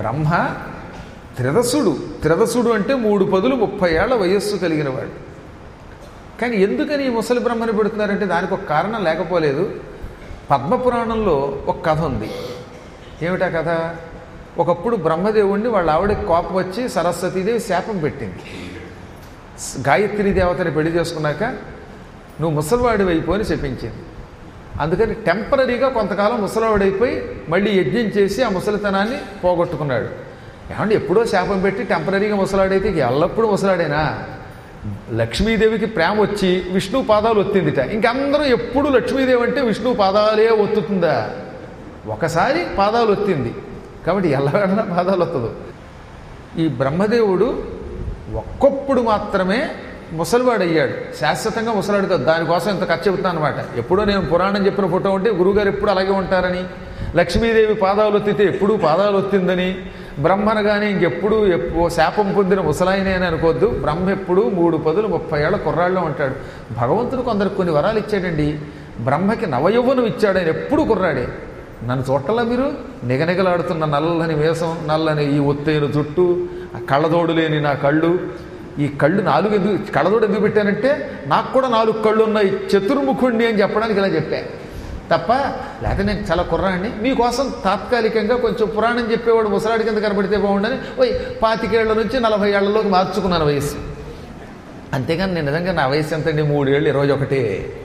బ్రహ్మ త్రిదసుడు త్రిదసుడు అంటే మూడు పదులు ముప్పై ఏళ్ల వయస్సు కలిగిన వాడు కానీ ఎందుకని ఈ ముసలి బ్రహ్మని పెడుతున్నారంటే దానికి ఒక కారణం లేకపోలేదు పద్మపురాణంలో ఒక కథ ఉంది ఏమిటా కథ ఒకప్పుడు బ్రహ్మదేవుణ్ణి వాళ్ళ ఆవిడ కోపం వచ్చి సరస్వతీదేవి శాపం పెట్టింది గాయత్రి దేవతని పెళ్లి చేసుకున్నాక నువ్వు ముసలివాడి అయిపోయి చెప్పించింది అందుకని టెంపరీగా కొంతకాలం ముసలివాడైపోయి మళ్ళీ యజ్ఞం చేసి ఆ ముసలితనాన్ని పోగొట్టుకున్నాడు ఏమంటే ఎప్పుడో శాపం పెట్టి టెంపరీగా ముసలాడైతే ఇక ఎల్లప్పుడూ ముసలాడేనా లక్ష్మీదేవికి ప్రేమ వచ్చి విష్ణు పాదాలు ఒత్తిందిట ఇంకందరూ ఎప్పుడు లక్ష్మీదేవి అంటే విష్ణు పాదాలే ఒత్తుతుందా ఒకసారి పాదాలు ఒత్తింది కాబట్టి ఎల్లవేళలా పాదాలు ఒత్తదు ఈ బ్రహ్మదేవుడు ఒక్కొప్పుడు మాత్రమే ముసలివాడు అయ్యాడు శాశ్వతంగా ముసలాడు కాదు దానికోసం ఇంత ఖర్చు చెబుతున్నాను అనమాట ఎప్పుడో నేను పురాణం చెప్పిన ఫోటో ఉంటే గురువుగారు ఎప్పుడు అలాగే ఉంటారని లక్ష్మీదేవి పాదాలు ఒత్తితే ఎప్పుడు పాదాలు ఒత్తిందని బ్రహ్మను కానీ ఇంకెప్పుడు ఎప్పు శాపం పొందిన ముసలాయనే అని అనుకోవద్దు బ్రహ్మ ఎప్పుడు మూడు పదులు ముప్పై ఏళ్ళ కుర్రాళ్ళలో ఉంటాడు భగవంతుడు కొందరికి కొన్ని వరాలు ఇచ్చాడండి బ్రహ్మకి నవయవ్వనం ఇచ్చాడు ఆయన ఎప్పుడు కుర్రాడే నన్ను చూడటంలా మీరు నిగనిగలాడుతున్న నల్లని వేషం నల్లని ఈ ఒత్తైన జుట్టు ఆ కళ్ళదోడు లేని నా కళ్ళు ఈ కళ్ళు నాలుగు ఎందుకు కళ్ళదోడు ఎందుకు పెట్టానంటే నాకు కూడా నాలుగు కళ్ళు ఉన్నాయి చతుర్ముఖుణ్ణి అని చెప్పడానికి ఇలా చెప్పా తప్ప లేకపోతే నేను చాలా కుర్రాడిని మీకోసం తాత్కాలికంగా కొంచెం పురాణం చెప్పేవాడు ముసలాడి కింద కనబడితే బాగుండని ఓయ్ పాతికేళ్ల నుంచి నలభై ఏళ్లలోకి మార్చుకున్నాను వయసు అంతేగాని నేను నిజంగా నా వయసు ఎంతండి మూడేళ్ళు ఇరవై ఒకటి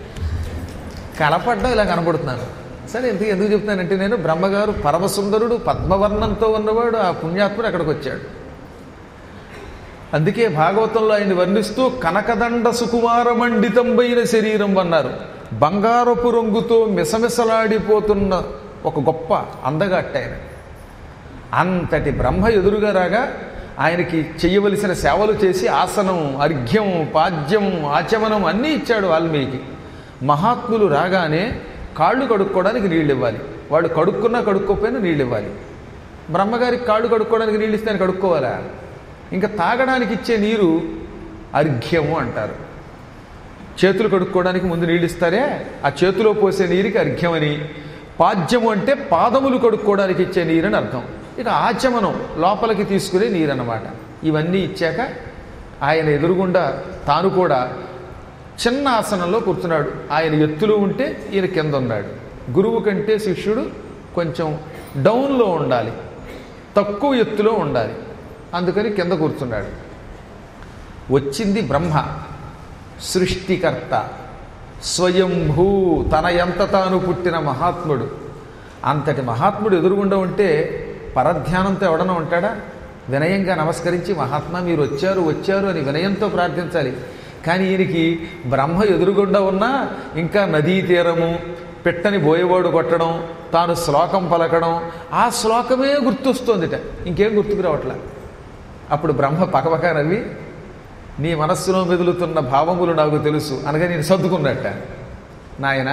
కలపడ్డం ఇలా కనబడుతున్నాను సరే ఎందుకు ఎందుకు చెప్తున్నానంటే నేను బ్రహ్మగారు పరమసుందరుడు పద్మవర్ణంతో ఉన్నవాడు ఆ పుణ్యాత్ముడు అక్కడికి వచ్చాడు అందుకే భాగవతంలో ఆయన వర్ణిస్తూ కనకదండ సుకుమారమండితంబైన శరీరం అన్నారు బంగారపు రంగుతో మిసమిసలాడిపోతున్న ఒక గొప్ప అందగట్ట ఆయన అంతటి బ్రహ్మ ఎదురుగా రాగా ఆయనకి చెయ్యవలసిన సేవలు చేసి ఆసనం అర్ఘ్యం పాద్యం ఆచమనం అన్నీ ఇచ్చాడు వాల్మీకి మహాత్ములు రాగానే కాళ్ళు కడుక్కోవడానికి నీళ్ళు ఇవ్వాలి వాళ్ళు కడుక్కున్నా కడుక్కోపోయినా నీళ్ళు ఇవ్వాలి బ్రహ్మగారికి కాళ్ళు కడుక్కోవడానికి నీళ్ళు ఇస్తే ఆయన కడుక్కోవాలా ఇంకా తాగడానికి ఇచ్చే నీరు అర్ఘ్యము అంటారు చేతులు కడుక్కోవడానికి ముందు నీళ్ళు ఇస్తారే ఆ చేతిలో పోసే నీరుకి అర్ఘ్యమని పాద్యము అంటే పాదములు కడుక్కోవడానికి ఇచ్చే నీరని అర్థం ఇక ఆచమనం లోపలికి తీసుకునే నీరు అన్నమాట ఇవన్నీ ఇచ్చాక ఆయన ఎదురుగుండా తాను కూడా చిన్న ఆసనంలో కూర్చున్నాడు ఆయన ఎత్తులో ఉంటే ఈయన కింద ఉన్నాడు గురువు కంటే శిష్యుడు కొంచెం డౌన్లో ఉండాలి తక్కువ ఎత్తులో ఉండాలి అందుకని కింద కూర్చున్నాడు వచ్చింది బ్రహ్మ సృష్టికర్త స్వయంభూ తన ఎంత తాను పుట్టిన మహాత్ముడు అంతటి మహాత్ముడు ఎదురుగుండా ఉంటే పరధ్యానంతో ఎవడన్నా ఉంటాడా వినయంగా నమస్కరించి మహాత్మా మీరు వచ్చారు వచ్చారు అని వినయంతో ప్రార్థించాలి కానీ ఈయనకి బ్రహ్మ ఎదురుగుండా ఉన్నా ఇంకా నదీ తీరము పెట్టని బోయవాడు కొట్టడం తాను శ్లోకం పలకడం ఆ శ్లోకమే గుర్తొస్తోందిట ఇంకేం గుర్తుకు రావట్లా అప్పుడు బ్రహ్మ పకపక నవ్వి నీ మనస్సులో మెదులుతున్న భావములు నాకు తెలుసు అనగా నేను సర్దుకున్నట్ట నాయన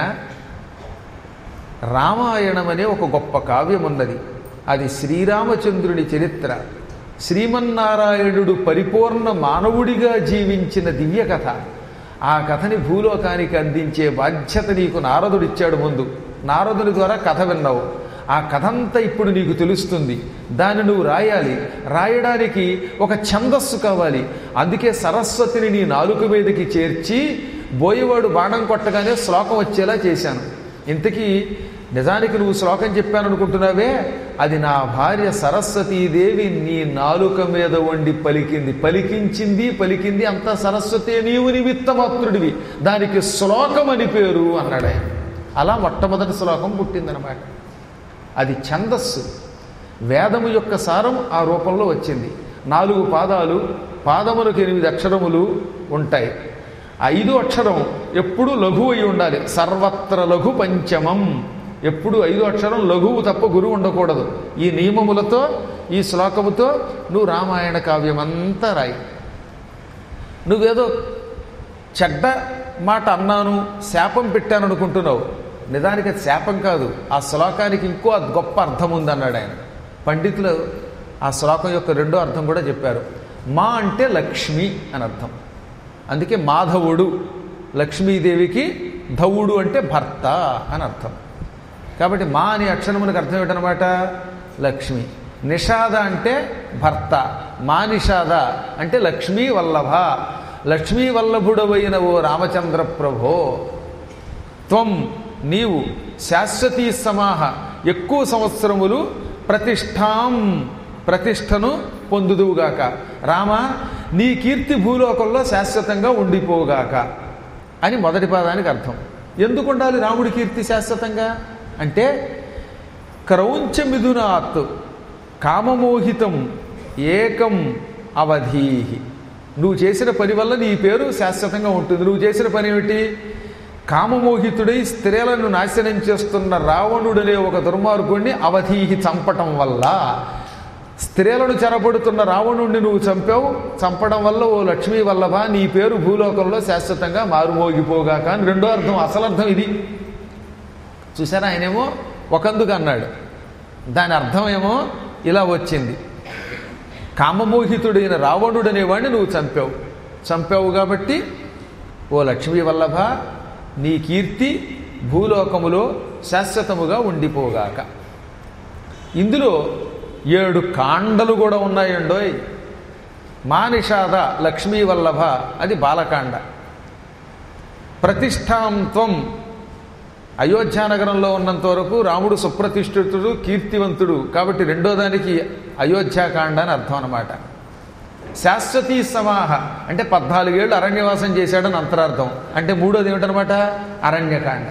రామాయణం అనే ఒక గొప్ప కావ్యం ఉన్నది అది శ్రీరామచంద్రుడి చరిత్ర శ్రీమన్నారాయణుడు పరిపూర్ణ మానవుడిగా జీవించిన దివ్య కథ ఆ కథని భూలోకానికి అందించే బాధ్యత నీకు నారదుడిచ్చాడు ముందు నారదుని ద్వారా కథ విన్నావు ఆ కథంతా ఇప్పుడు నీకు తెలుస్తుంది దాన్ని నువ్వు రాయాలి రాయడానికి ఒక ఛందస్సు కావాలి అందుకే సరస్వతిని నీ నాలుక మీదకి చేర్చి బోయేవాడు బాణం కొట్టగానే శ్లోకం వచ్చేలా చేశాను ఇంతకీ నిజానికి నువ్వు శ్లోకం చెప్పాను అనుకుంటున్నావే అది నా భార్య సరస్వతీదేవి నీ నాలుక మీద వండి పలికింది పలికించింది పలికింది అంతా సరస్వతి నీవు నిమిత్తమాత్రుడివి దానికి శ్లోకం అని పేరు అన్నాడు ఆయన అలా మొట్టమొదటి శ్లోకం పుట్టిందనమాట అది ఛందస్సు వేదము యొక్క సారం ఆ రూపంలో వచ్చింది నాలుగు పాదాలు పాదములకు ఎనిమిది అక్షరములు ఉంటాయి ఐదు అక్షరం ఎప్పుడు లఘువు అయి ఉండాలి సర్వత్ర లఘు పంచమం ఎప్పుడు ఐదు అక్షరం లఘువు తప్ప గురువు ఉండకూడదు ఈ నియమములతో ఈ శ్లోకముతో నువ్వు రామాయణ కావ్యం అంతా రాయి నువ్వేదో చెడ్డ మాట అన్నాను శాపం పెట్టాను అనుకుంటున్నావు నిజానికి అది శాపం కాదు ఆ శ్లోకానికి ఇంకో గొప్ప అర్థం ఉందన్నాడు ఆయన పండితులు ఆ శ్లోకం యొక్క రెండో అర్థం కూడా చెప్పారు మా అంటే లక్ష్మి అని అర్థం అందుకే మాధవుడు లక్ష్మీదేవికి ధవుడు అంటే భర్త అని అర్థం కాబట్టి మా అనే అక్షరమునికి అర్థం ఏంటనమాట లక్ష్మి నిషాద అంటే భర్త మా నిషాద అంటే లక్ష్మీ వల్లభ లక్ష్మీ వల్లభుడవైన ఓ రామచంద్ర ప్రభో త్వం నీవు శాశ్వతీ సమాహ ఎక్కువ సంవత్సరములు ప్రతిష్టాం ప్రతిష్టను పొందుదువుగాక రామ నీ కీర్తి భూలోకంలో శాశ్వతంగా ఉండిపోగాక అని మొదటి పాదానికి అర్థం ఎందుకు ఉండాలి రాముడి కీర్తి శాశ్వతంగా అంటే క్రౌంచ మిథునాత్ కామమోహితం ఏకం అవధీహి నువ్వు చేసిన పని వల్ల నీ పేరు శాశ్వతంగా ఉంటుంది నువ్వు చేసిన పని ఏమిటి కామమోహితుడై స్త్రీలను నాశనం చేస్తున్న రావణుడనే ఒక దుర్మార్గుణ్ణి అవధీహి చంపటం వల్ల స్త్రీలను చెరబడుతున్న రావణుణ్ణి నువ్వు చంపావు చంపడం వల్ల ఓ లక్ష్మీ వల్లభ నీ పేరు భూలోకంలో శాశ్వతంగా మారుమోగిపోగాక అని రెండో అర్థం అసలు అర్థం ఇది చూసారా ఆయనేమో ఒకందుకు అన్నాడు దాని అర్థమేమో ఇలా వచ్చింది కామమోహితుడైన రావణుడు అనేవాడిని నువ్వు చంపావు చంపావు కాబట్టి ఓ లక్ష్మీ వల్లభ నీ కీర్తి భూలోకములో శాశ్వతముగా ఉండిపోగాక ఇందులో ఏడు కాండలు కూడా ఉన్నాయండోయ్ మానిషాద లక్ష్మీ వల్లభ అది బాలకాండ ప్రతిష్టాంత్వం అయోధ్యానగరంలో ఉన్నంత వరకు రాముడు సుప్రతిష్ఠితుడు కీర్తివంతుడు కాబట్టి రెండో దానికి అయోధ్యాకాండ అని అర్థం అనమాట శాశ్వతీ సమాహ అంటే పద్నాలుగేళ్ళు అరణ్యవాసం చేశాడని అంతరార్థం అంటే మూడోది ఏమిటనమాట అరణ్యకాండ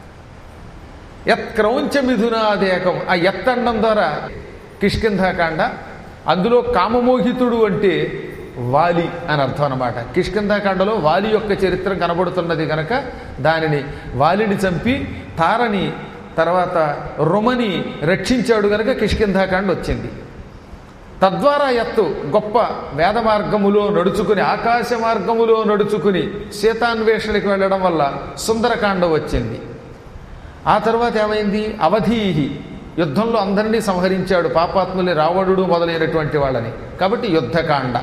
యత్ క్రౌంచ మిథునాదేకం ఆ ఎత్ అండం ద్వారా కిష్కింధాకాండ అందులో కామమోహితుడు అంటే వాలి అని అర్థం అనమాట కిష్కింధాకాండలో వాలి యొక్క చరిత్ర కనబడుతున్నది కనుక దానిని వాలిని చంపి తారని తర్వాత రుమని రక్షించాడు కనుక కిష్కింధాకాండ వచ్చింది తద్వారా ఎత్తు గొప్ప వేద మార్గములో నడుచుకుని ఆకాశ మార్గములో నడుచుకుని సీతాన్వేషణకి వెళ్ళడం వల్ల సుందరకాండ వచ్చింది ఆ తర్వాత ఏమైంది అవధీహి యుద్ధంలో అందరినీ సంహరించాడు పాపాత్ముని రావణుడు మొదలైనటువంటి వాళ్ళని కాబట్టి యుద్ధకాండ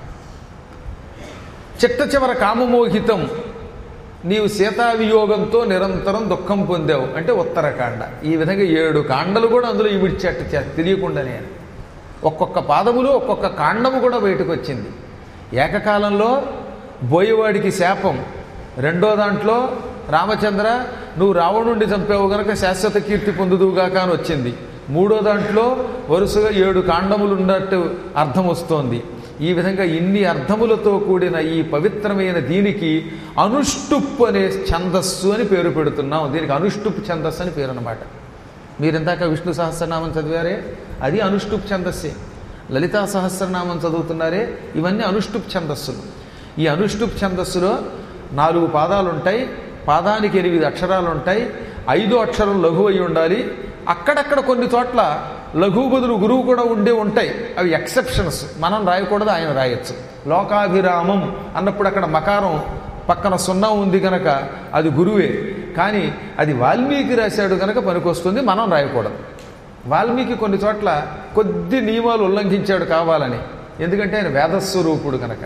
చిట్ట చివర కామమోహితం నీవు సీతావియోగంతో నిరంతరం దుఃఖం పొందావు అంటే ఉత్తరకాండ ఈ విధంగా ఏడు కాండలు కూడా అందులో ఇవిడ్చేట తెలియకుండానే ఒక్కొక్క పాదములు ఒక్కొక్క కాండము కూడా బయటకు వచ్చింది ఏకకాలంలో బోయేవాడికి శాపం రెండో దాంట్లో రామచంద్ర నువ్వు రావణుండి చంపావు గనక శాశ్వత కీర్తి పొందుదువుగాక అని వచ్చింది మూడో దాంట్లో వరుసగా ఏడు కాండములు ఉన్నట్టు అర్థం వస్తోంది ఈ విధంగా ఇన్ని అర్థములతో కూడిన ఈ పవిత్రమైన దీనికి అనుష్టుప్ అనే ఛందస్సు అని పేరు పెడుతున్నాం దీనికి అనుష్టుప్ ఛందస్సు అని పేరు అనమాట మీరు ఇందాక విష్ణు సహస్రనామం చదివారే అది అనుష్టుప్ ఛందస్సే లలితా సహస్రనామం చదువుతున్నారే ఇవన్నీ అనుష్టుప్ ఛందస్సులు ఈ అనుష్టుప్ ఛందస్సులో నాలుగు పాదాలు ఉంటాయి పాదానికి ఎనిమిది అక్షరాలు ఉంటాయి ఐదో అక్షరం లఘు అయి ఉండాలి అక్కడక్కడ కొన్ని చోట్ల లఘువు బదులు గురువు కూడా ఉండే ఉంటాయి అవి ఎక్సెప్షన్స్ మనం రాయకూడదు ఆయన రాయొచ్చు లోకాభిరామం అన్నప్పుడు అక్కడ మకారం పక్కన సున్నా ఉంది కనుక అది గురువే కానీ అది వాల్మీకి రాశాడు కనుక పనికొస్తుంది మనం రాయకూడదు వాల్మీకి కొన్ని చోట్ల కొద్ది నియమాలు ఉల్లంఘించాడు కావాలని ఎందుకంటే ఆయన వేదస్వరూపుడు కనుక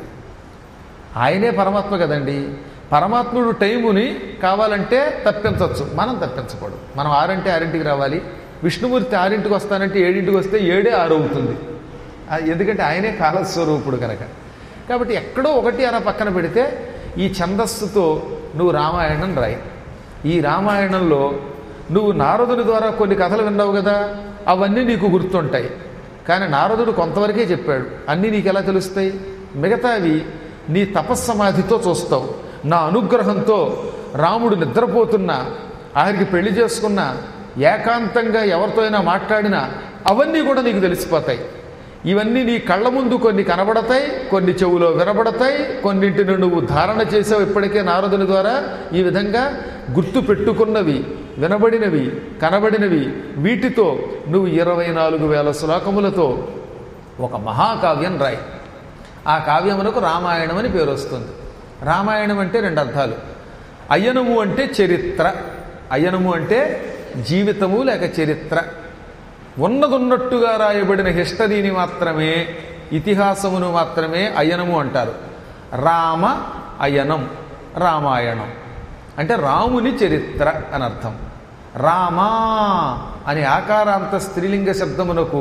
ఆయనే పరమాత్మ కదండి పరమాత్ముడు టైముని కావాలంటే తప్పించవచ్చు మనం తప్పించకూడదు మనం ఆరింటి ఆరింటికి రావాలి విష్ణుమూర్తి ఆరింటికి వస్తానంటే ఏడింటికి వస్తే ఏడే ఆరు అవుతుంది ఆ, ఎందుకంటే ఆయనే కాలస్వరూపుడు కనుక కాబట్టి ఎక్కడో ఒకటి అర పక్కన పెడితే ఈ ఛందస్సుతో నువ్వు రామాయణం రాయి ఈ రామాయణంలో నువ్వు నారదుని ద్వారా కొన్ని కథలు విన్నావు కదా అవన్నీ నీకు గుర్తుంటాయి కానీ నారదుడు కొంతవరకే చెప్పాడు అన్నీ నీకు ఎలా తెలుస్తాయి మిగతావి నీ తపస్సమాధితో చూస్తావు నా అనుగ్రహంతో రాముడు నిద్రపోతున్నా ఆఖరికి పెళ్లి చేసుకున్నా ఏకాంతంగా ఎవరితో అయినా మాట్లాడినా అవన్నీ కూడా నీకు తెలిసిపోతాయి ఇవన్నీ నీ కళ్ళ ముందు కొన్ని కనబడతాయి కొన్ని చెవులో వినబడతాయి కొన్నింటిని నువ్వు ధారణ చేసావు ఇప్పటికే నారదుని ద్వారా ఈ విధంగా గుర్తు పెట్టుకున్నవి వినబడినవి కనబడినవి వీటితో నువ్వు ఇరవై నాలుగు వేల శ్లోకములతో ఒక మహాకావ్యం రాయి ఆ కావ్యమునకు రామాయణం అని పేరు వస్తుంది రామాయణం అంటే రెండు అర్థాలు అయ్యనము అంటే చరిత్ర అయ్యనము అంటే జీవితము లేక చరిత్ర ఉన్నదున్నట్టుగా రాయబడిన హిస్టరీని మాత్రమే ఇతిహాసమును మాత్రమే అయనము అంటారు రామ అయనం రామాయణం అంటే రాముని చరిత్ర అని అర్థం రామా అనే ఆకారాంత స్త్రీలింగ శబ్దమునకు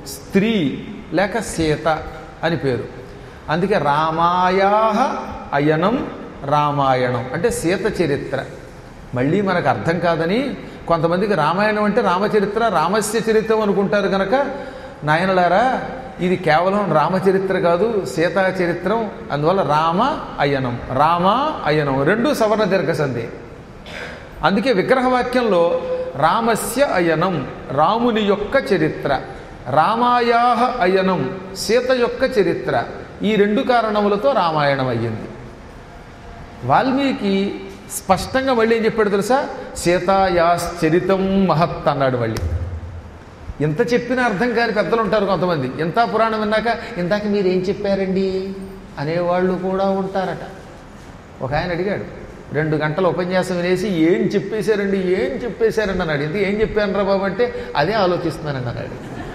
స్త్రీ లేక సీత అని పేరు అందుకే రామాయా అయనం రామాయణం అంటే సీత చరిత్ర మళ్ళీ మనకు అర్థం కాదని కొంతమందికి రామాయణం అంటే రామచరిత్ర రామస్య చరిత్రం అనుకుంటారు కనుక నాయనలారా ఇది కేవలం రామచరిత్ర కాదు సీతా చరిత్రం అందువల్ల రామ అయనం రామ అయనం రెండు సవర్ణ దీర్ఘ సంధి అందుకే విగ్రహవాక్యంలో రామస్య అయనం రాముని యొక్క చరిత్ర రామాయా అయనం సీత యొక్క చరిత్ర ఈ రెండు కారణములతో రామాయణం అయ్యింది వాల్మీకి స్పష్టంగా మళ్ళీ ఏం చెప్పాడు తెలుసా సీతాయాశ్చరితం మహత్ అన్నాడు మళ్ళీ ఎంత చెప్పినా అర్థం కాని పెద్దలు ఉంటారు కొంతమంది ఎంత పురాణం విన్నాక ఇందాక మీరు ఏం చెప్పారండి అనేవాళ్ళు కూడా ఉంటారట ఒక ఆయన అడిగాడు రెండు గంటల ఉపన్యాసం వినేసి ఏం చెప్పేశారండి ఏం చెప్పేశారండి అన్నాడు ఇంత ఏం చెప్పాను రా బాబు అంటే అదే ఆలోచిస్తున్నానండి అన్నాడు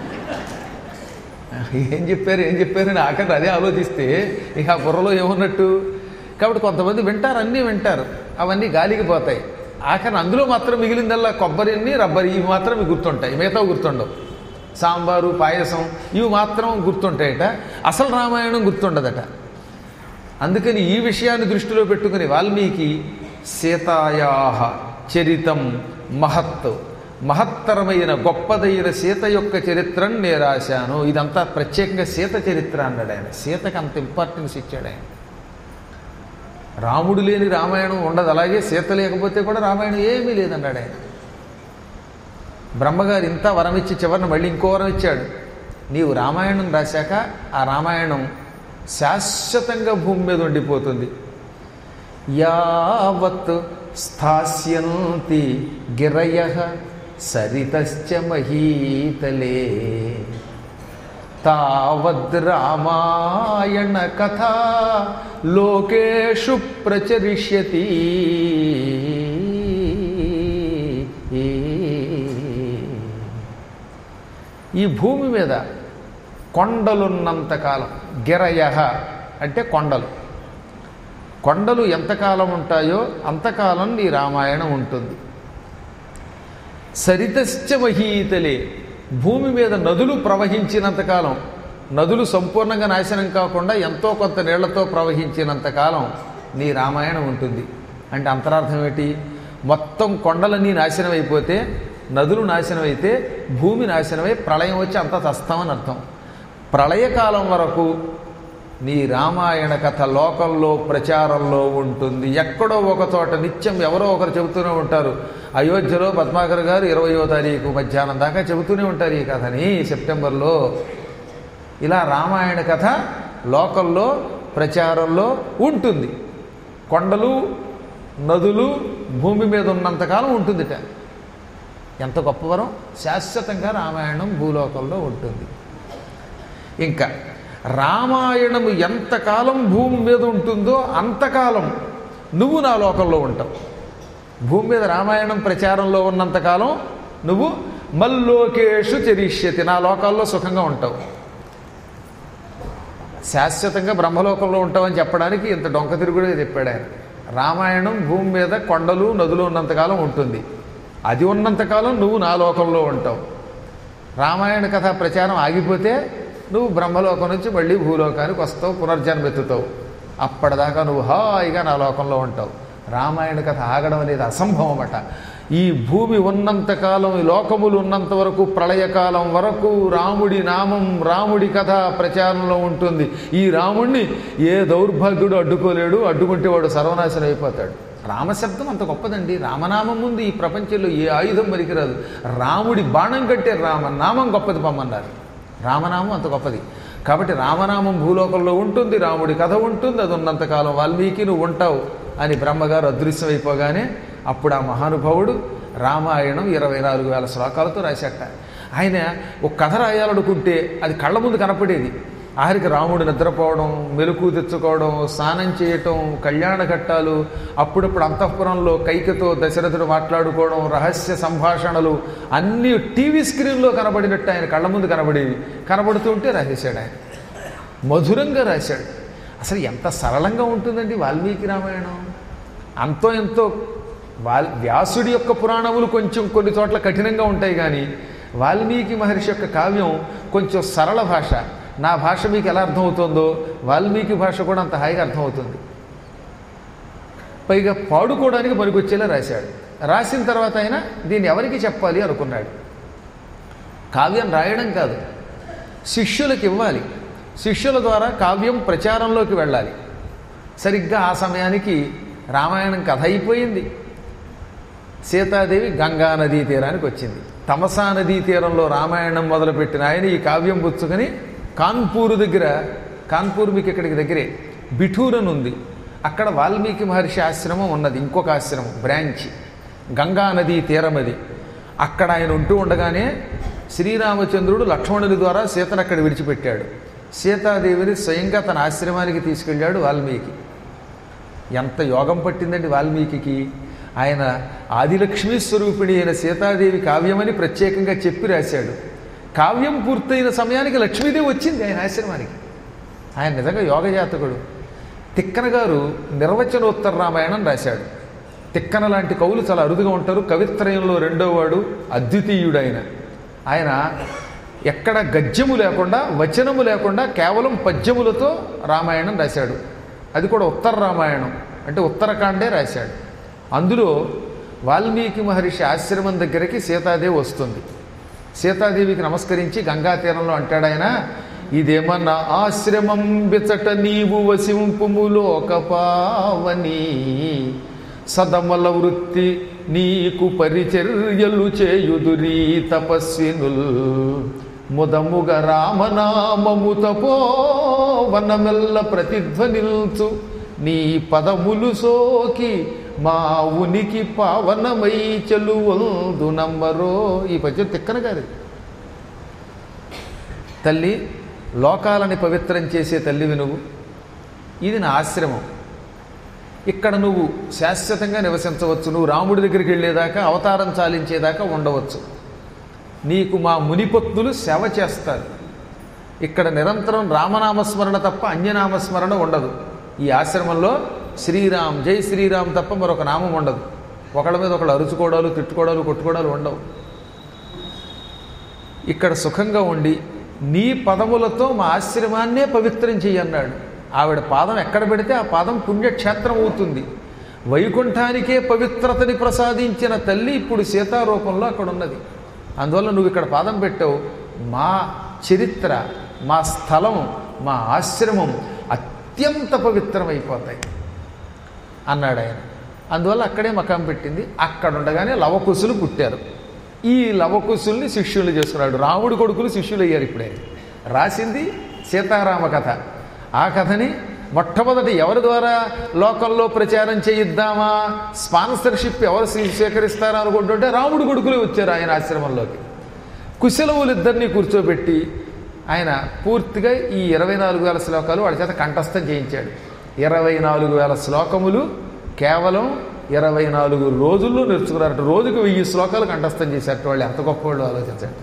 ఏం చెప్పారు ఏం చెప్పారని ఆఖరి అదే ఆలోచిస్తే ఇక ఆ బుర్రలో ఏమున్నట్టు కాబట్టి కొంతమంది వింటారు అన్నీ వింటారు అవన్నీ గాలికి పోతాయి ఆఖరి అందులో మాత్రం మిగిలిందల్లా కొబ్బరిని రబ్బరి ఇవి మాత్రం మీకు గుర్తుంటాయి మిగతా గుర్తుండవు సాంబారు పాయసం ఇవి మాత్రం గుర్తుంటాయట అసలు రామాయణం గుర్తుండదట అందుకని ఈ విషయాన్ని దృష్టిలో పెట్టుకుని వాల్మీకి సీతాయాహ చరితం మహత్ మహత్తరమైన గొప్పదైన సీత యొక్క చరిత్రను నేను రాశాను ఇదంతా ప్రత్యేకంగా సీత చరిత్ర అన్నాడు ఆయన సీతకి అంత ఇంపార్టెన్స్ ఇచ్చాడు ఆయన రాముడు లేని రామాయణం ఉండదు అలాగే సీత లేకపోతే కూడా రామాయణం ఏమీ లేదన్నాడు ఆయన బ్రహ్మగారు ఇంత వరం ఇచ్చి చివరిని మళ్ళీ ఇంకో వరం ఇచ్చాడు నీవు రామాయణం రాశాక ఆ రామాయణం శాశ్వతంగా భూమి మీద ఉండిపోతుంది యావత్ స్థాస్యంతి గిరయ సరితశ్చ మహీతలే తావద్ రామాయణ కథ లోకేషు ప్రచరిష్యతి ఈ భూమి మీద కొండలున్నంతకాలం గిరయ అంటే కొండలు కొండలు ఎంతకాలం ఉంటాయో అంతకాలం నీ రామాయణం ఉంటుంది సరితశ్చ మహీతలే భూమి మీద నదులు ప్రవహించినంతకాలం నదులు సంపూర్ణంగా నాశనం కాకుండా ఎంతో కొంత నీళ్లతో ప్రవహించినంతకాలం నీ రామాయణం ఉంటుంది అంటే అంతరార్థం ఏంటి మొత్తం కొండలన్నీ నాశనం అయిపోతే నదులు నాశనం అయితే భూమి నాశనమై ప్రళయం వచ్చి అంతా చస్తామని అర్థం ప్రళయకాలం వరకు నీ రామాయణ కథ లోకంలో ప్రచారంలో ఉంటుంది ఎక్కడో ఒక చోట నిత్యం ఎవరో ఒకరు చెబుతూనే ఉంటారు అయోధ్యలో పద్మాకర్ గారు ఇరవయో తారీఖు మధ్యాహ్నం దాకా చెబుతూనే ఉంటారు ఈ కథని సెప్టెంబర్లో ఇలా రామాయణ కథ లోకల్లో ప్రచారంలో ఉంటుంది కొండలు నదులు భూమి మీద ఉన్నంతకాలం ఉంటుందిట ఎంత గొప్పవరం శాశ్వతంగా రామాయణం భూలోకంలో ఉంటుంది ఇంకా రామాయణము ఎంతకాలం భూమి మీద ఉంటుందో అంతకాలం నువ్వు నా లోకంలో ఉంటావు భూమి మీద రామాయణం ప్రచారంలో ఉన్నంతకాలం నువ్వు మల్లోకేషు చరిష్యతి నా లోకాల్లో సుఖంగా ఉంటావు శాశ్వతంగా బ్రహ్మలోకంలో ఉంటావని చెప్పడానికి ఇంత డొంక తిరుగుడే చెప్పాడు ఆయన రామాయణం భూమి మీద కొండలు నదులు ఉన్నంతకాలం ఉంటుంది అది ఉన్నంతకాలం నువ్వు నా లోకంలో ఉంటావు రామాయణ కథ ప్రచారం ఆగిపోతే నువ్వు బ్రహ్మలోకం నుంచి మళ్ళీ భూలోకానికి వస్తావు పునర్జన్మెత్తుతావు అప్పటిదాకా నువ్వు హాయిగా నా లోకంలో ఉంటావు రామాయణ కథ ఆగడం అనేది అసంభవం అట ఈ భూమి ఉన్నంతకాలం ఈ లోకములు ఉన్నంత వరకు ప్రళయకాలం వరకు రాముడి నామం రాముడి కథ ప్రచారంలో ఉంటుంది ఈ రాముణ్ణి ఏ దౌర్భాగ్యుడు అడ్డుకోలేడు అడ్డుకుంటే వాడు సర్వనాశనం అయిపోతాడు రామశబ్దం అంత గొప్పదండి రామనామం ముందు ఈ ప్రపంచంలో ఏ ఆయుధం పనికిరాదు రాముడి బాణం కట్టే రామనామం గొప్పది పొమ్మన్నారు రామనామం అంత గొప్పది కాబట్టి రామనామం భూలోకంలో ఉంటుంది రాముడి కథ ఉంటుంది అది ఉన్నంతకాలం వాల్మీకి నువ్వు ఉంటావు అని బ్రహ్మగారు అదృశ్యమైపోగానే అప్పుడు ఆ మహానుభావుడు రామాయణం ఇరవై నాలుగు వేల శ్లోకాలతో రాశాట ఆయన ఒక కథ రాయాలనుకుంటే అది కళ్ళ ముందు కనపడేది ఆఖరికి రాముడు నిద్రపోవడం మెలకు తెచ్చుకోవడం స్నానం చేయటం కళ్యాణ ఘట్టాలు అప్పుడప్పుడు అంతఃపురంలో కైకతో దశరథుడు మాట్లాడుకోవడం రహస్య సంభాషణలు అన్నీ టీవీ స్క్రీన్లో కనబడినట్టు ఆయన కళ్ళ ముందు కనబడేవి కనబడుతుంటే రాసేశాడు ఆయన మధురంగా రాశాడు అసలు ఎంత సరళంగా ఉంటుందండి వాల్మీకి రామాయణం అంతో ఎంతో వాల్ వ్యాసుడి యొక్క పురాణములు కొంచెం కొన్ని చోట్ల కఠినంగా ఉంటాయి కానీ వాల్మీకి మహర్షి యొక్క కావ్యం కొంచెం సరళ భాష నా భాష మీకు ఎలా అర్థమవుతుందో వాల్మీకి భాష కూడా అంత హాయిగా అర్థమవుతుంది పైగా పాడుకోవడానికి పనికొచ్చేలా రాశాడు రాసిన తర్వాత ఆయన దీన్ని ఎవరికి చెప్పాలి అనుకున్నాడు కావ్యం రాయడం కాదు శిష్యులకు ఇవ్వాలి శిష్యుల ద్వారా కావ్యం ప్రచారంలోకి వెళ్ళాలి సరిగ్గా ఆ సమయానికి రామాయణం కథ అయిపోయింది సీతాదేవి గంగా నదీ తీరానికి వచ్చింది తమసా నదీ తీరంలో రామాయణం మొదలుపెట్టిన ఆయన ఈ కావ్యం పుచ్చుకొని కాన్పూర్ దగ్గర కాన్పూర్ మీకు ఇక్కడికి దగ్గరే బిఠూర్ అని ఉంది అక్కడ వాల్మీకి మహర్షి ఆశ్రమం ఉన్నది ఇంకొక ఆశ్రమం బ్రాంచ్ గంగా నదీ తీరం అది అక్కడ ఆయన ఉంటూ ఉండగానే శ్రీరామచంద్రుడు లక్ష్మణుడి ద్వారా సీతను అక్కడ విడిచిపెట్టాడు సీతాదేవిని స్వయంగా తన ఆశ్రమానికి తీసుకెళ్ళాడు వాల్మీకి ఎంత యోగం పట్టిందండి వాల్మీకి ఆయన ఆదిలక్ష్మీ స్వరూపిణి అయిన సీతాదేవి కావ్యమని ప్రత్యేకంగా చెప్పి రాశాడు కావ్యం పూర్తయిన సమయానికి లక్ష్మీదేవి వచ్చింది ఆయన ఆశ్రమానికి ఆయన నిజంగా యోగజాతకుడు తిక్కన గారు నిర్వచనోత్తర రామాయణం రాశాడు తిక్కన లాంటి కవులు చాలా అరుదుగా ఉంటారు కవిత్రయంలో రెండో వాడు అద్వితీయుడు ఆయన ఆయన ఎక్కడ గద్యము లేకుండా వచనము లేకుండా కేవలం పద్యములతో రామాయణం రాశాడు అది కూడా ఉత్తర రామాయణం అంటే ఉత్తరకాండే రాశాడు అందులో వాల్మీకి మహర్షి ఆశ్రమం దగ్గరికి సీతాదేవి వస్తుంది సీతాదేవికి నమస్కరించి గంగా తీరంలో అంటాడు ఆయన ఇదేమన్నా ఆశ్రమం బిచట నీవు వసింపుములోకపావని సదమల వృత్తి నీకు పరిచర్యలు చేయుదురీ తపస్వినుల్ ముదముగ రామనామము తపోవనమెల్ల ప్రతిధ్వనిల్చు నీ పదములు సోకి మా ఉనికి పావనమై చెలువల్దు నమ్మరో ఈ పద్యం తిక్కన గారి తల్లి లోకాలని పవిత్రం చేసే తల్లివి నువ్వు ఇది నా ఆశ్రమం ఇక్కడ నువ్వు శాశ్వతంగా నివసించవచ్చు నువ్వు రాముడి దగ్గరికి వెళ్ళేదాకా అవతారం చాలించేదాకా ఉండవచ్చు నీకు మా మునిపత్తులు సేవ చేస్తారు ఇక్కడ నిరంతరం రామనామస్మరణ తప్ప అన్యనామస్మరణ ఉండదు ఈ ఆశ్రమంలో శ్రీరామ్ జై శ్రీరామ్ తప్ప మరొక నామం ఉండదు ఒకళ్ళ మీద ఒకళ్ళు అరుచుకోవడాలు తిట్టుకోవడాలు కొట్టుకోవడాలు ఉండవు ఇక్కడ సుఖంగా ఉండి నీ పదములతో మా ఆశ్రమాన్నే పవిత్రం చెయ్యన్నాడు ఆవిడ పాదం ఎక్కడ పెడితే ఆ పాదం పుణ్యక్షేత్రం అవుతుంది వైకుంఠానికే పవిత్రతని ప్రసాదించిన తల్లి ఇప్పుడు సీతారూపంలో అక్కడ ఉన్నది అందువల్ల నువ్వు ఇక్కడ పాదం పెట్టావు మా చరిత్ర మా స్థలం మా ఆశ్రమం అత్యంత పవిత్రమైపోతాయి అన్నాడు ఆయన అందువల్ల అక్కడే మకాం పెట్టింది అక్కడ ఉండగానే లవకుశులు పుట్టారు ఈ లవకుశుల్ని శిష్యులు చేసుకున్నాడు రాముడి కొడుకులు శిష్యులు అయ్యారు ఇప్పుడే రాసింది సీతారామ కథ ఆ కథని మొట్టమొదటి ఎవరి ద్వారా లోకంలో ప్రచారం చేయిద్దామా స్పాన్సర్షిప్ ఎవరు స్వీ- స్వీకరిస్తారా అనుకుంటుంటే రాముడి కొడుకులు వచ్చారు ఆయన ఆశ్రమంలోకి కుశలవులిద్దరినీ కూర్చోబెట్టి ఆయన పూర్తిగా ఈ ఇరవై నాలుగు వేల శ్లోకాలు వాళ్ళ చేత కంఠస్థం చేయించాడు ఇరవై నాలుగు వేల శ్లోకములు కేవలం ఇరవై నాలుగు రోజుల్లో నేర్చుకున్నారట రోజుకు వెయ్యి శ్లోకాలు కంఠస్థం చేశారట వాళ్ళు ఎంత గొప్ప వాళ్ళు ఆలోచించండి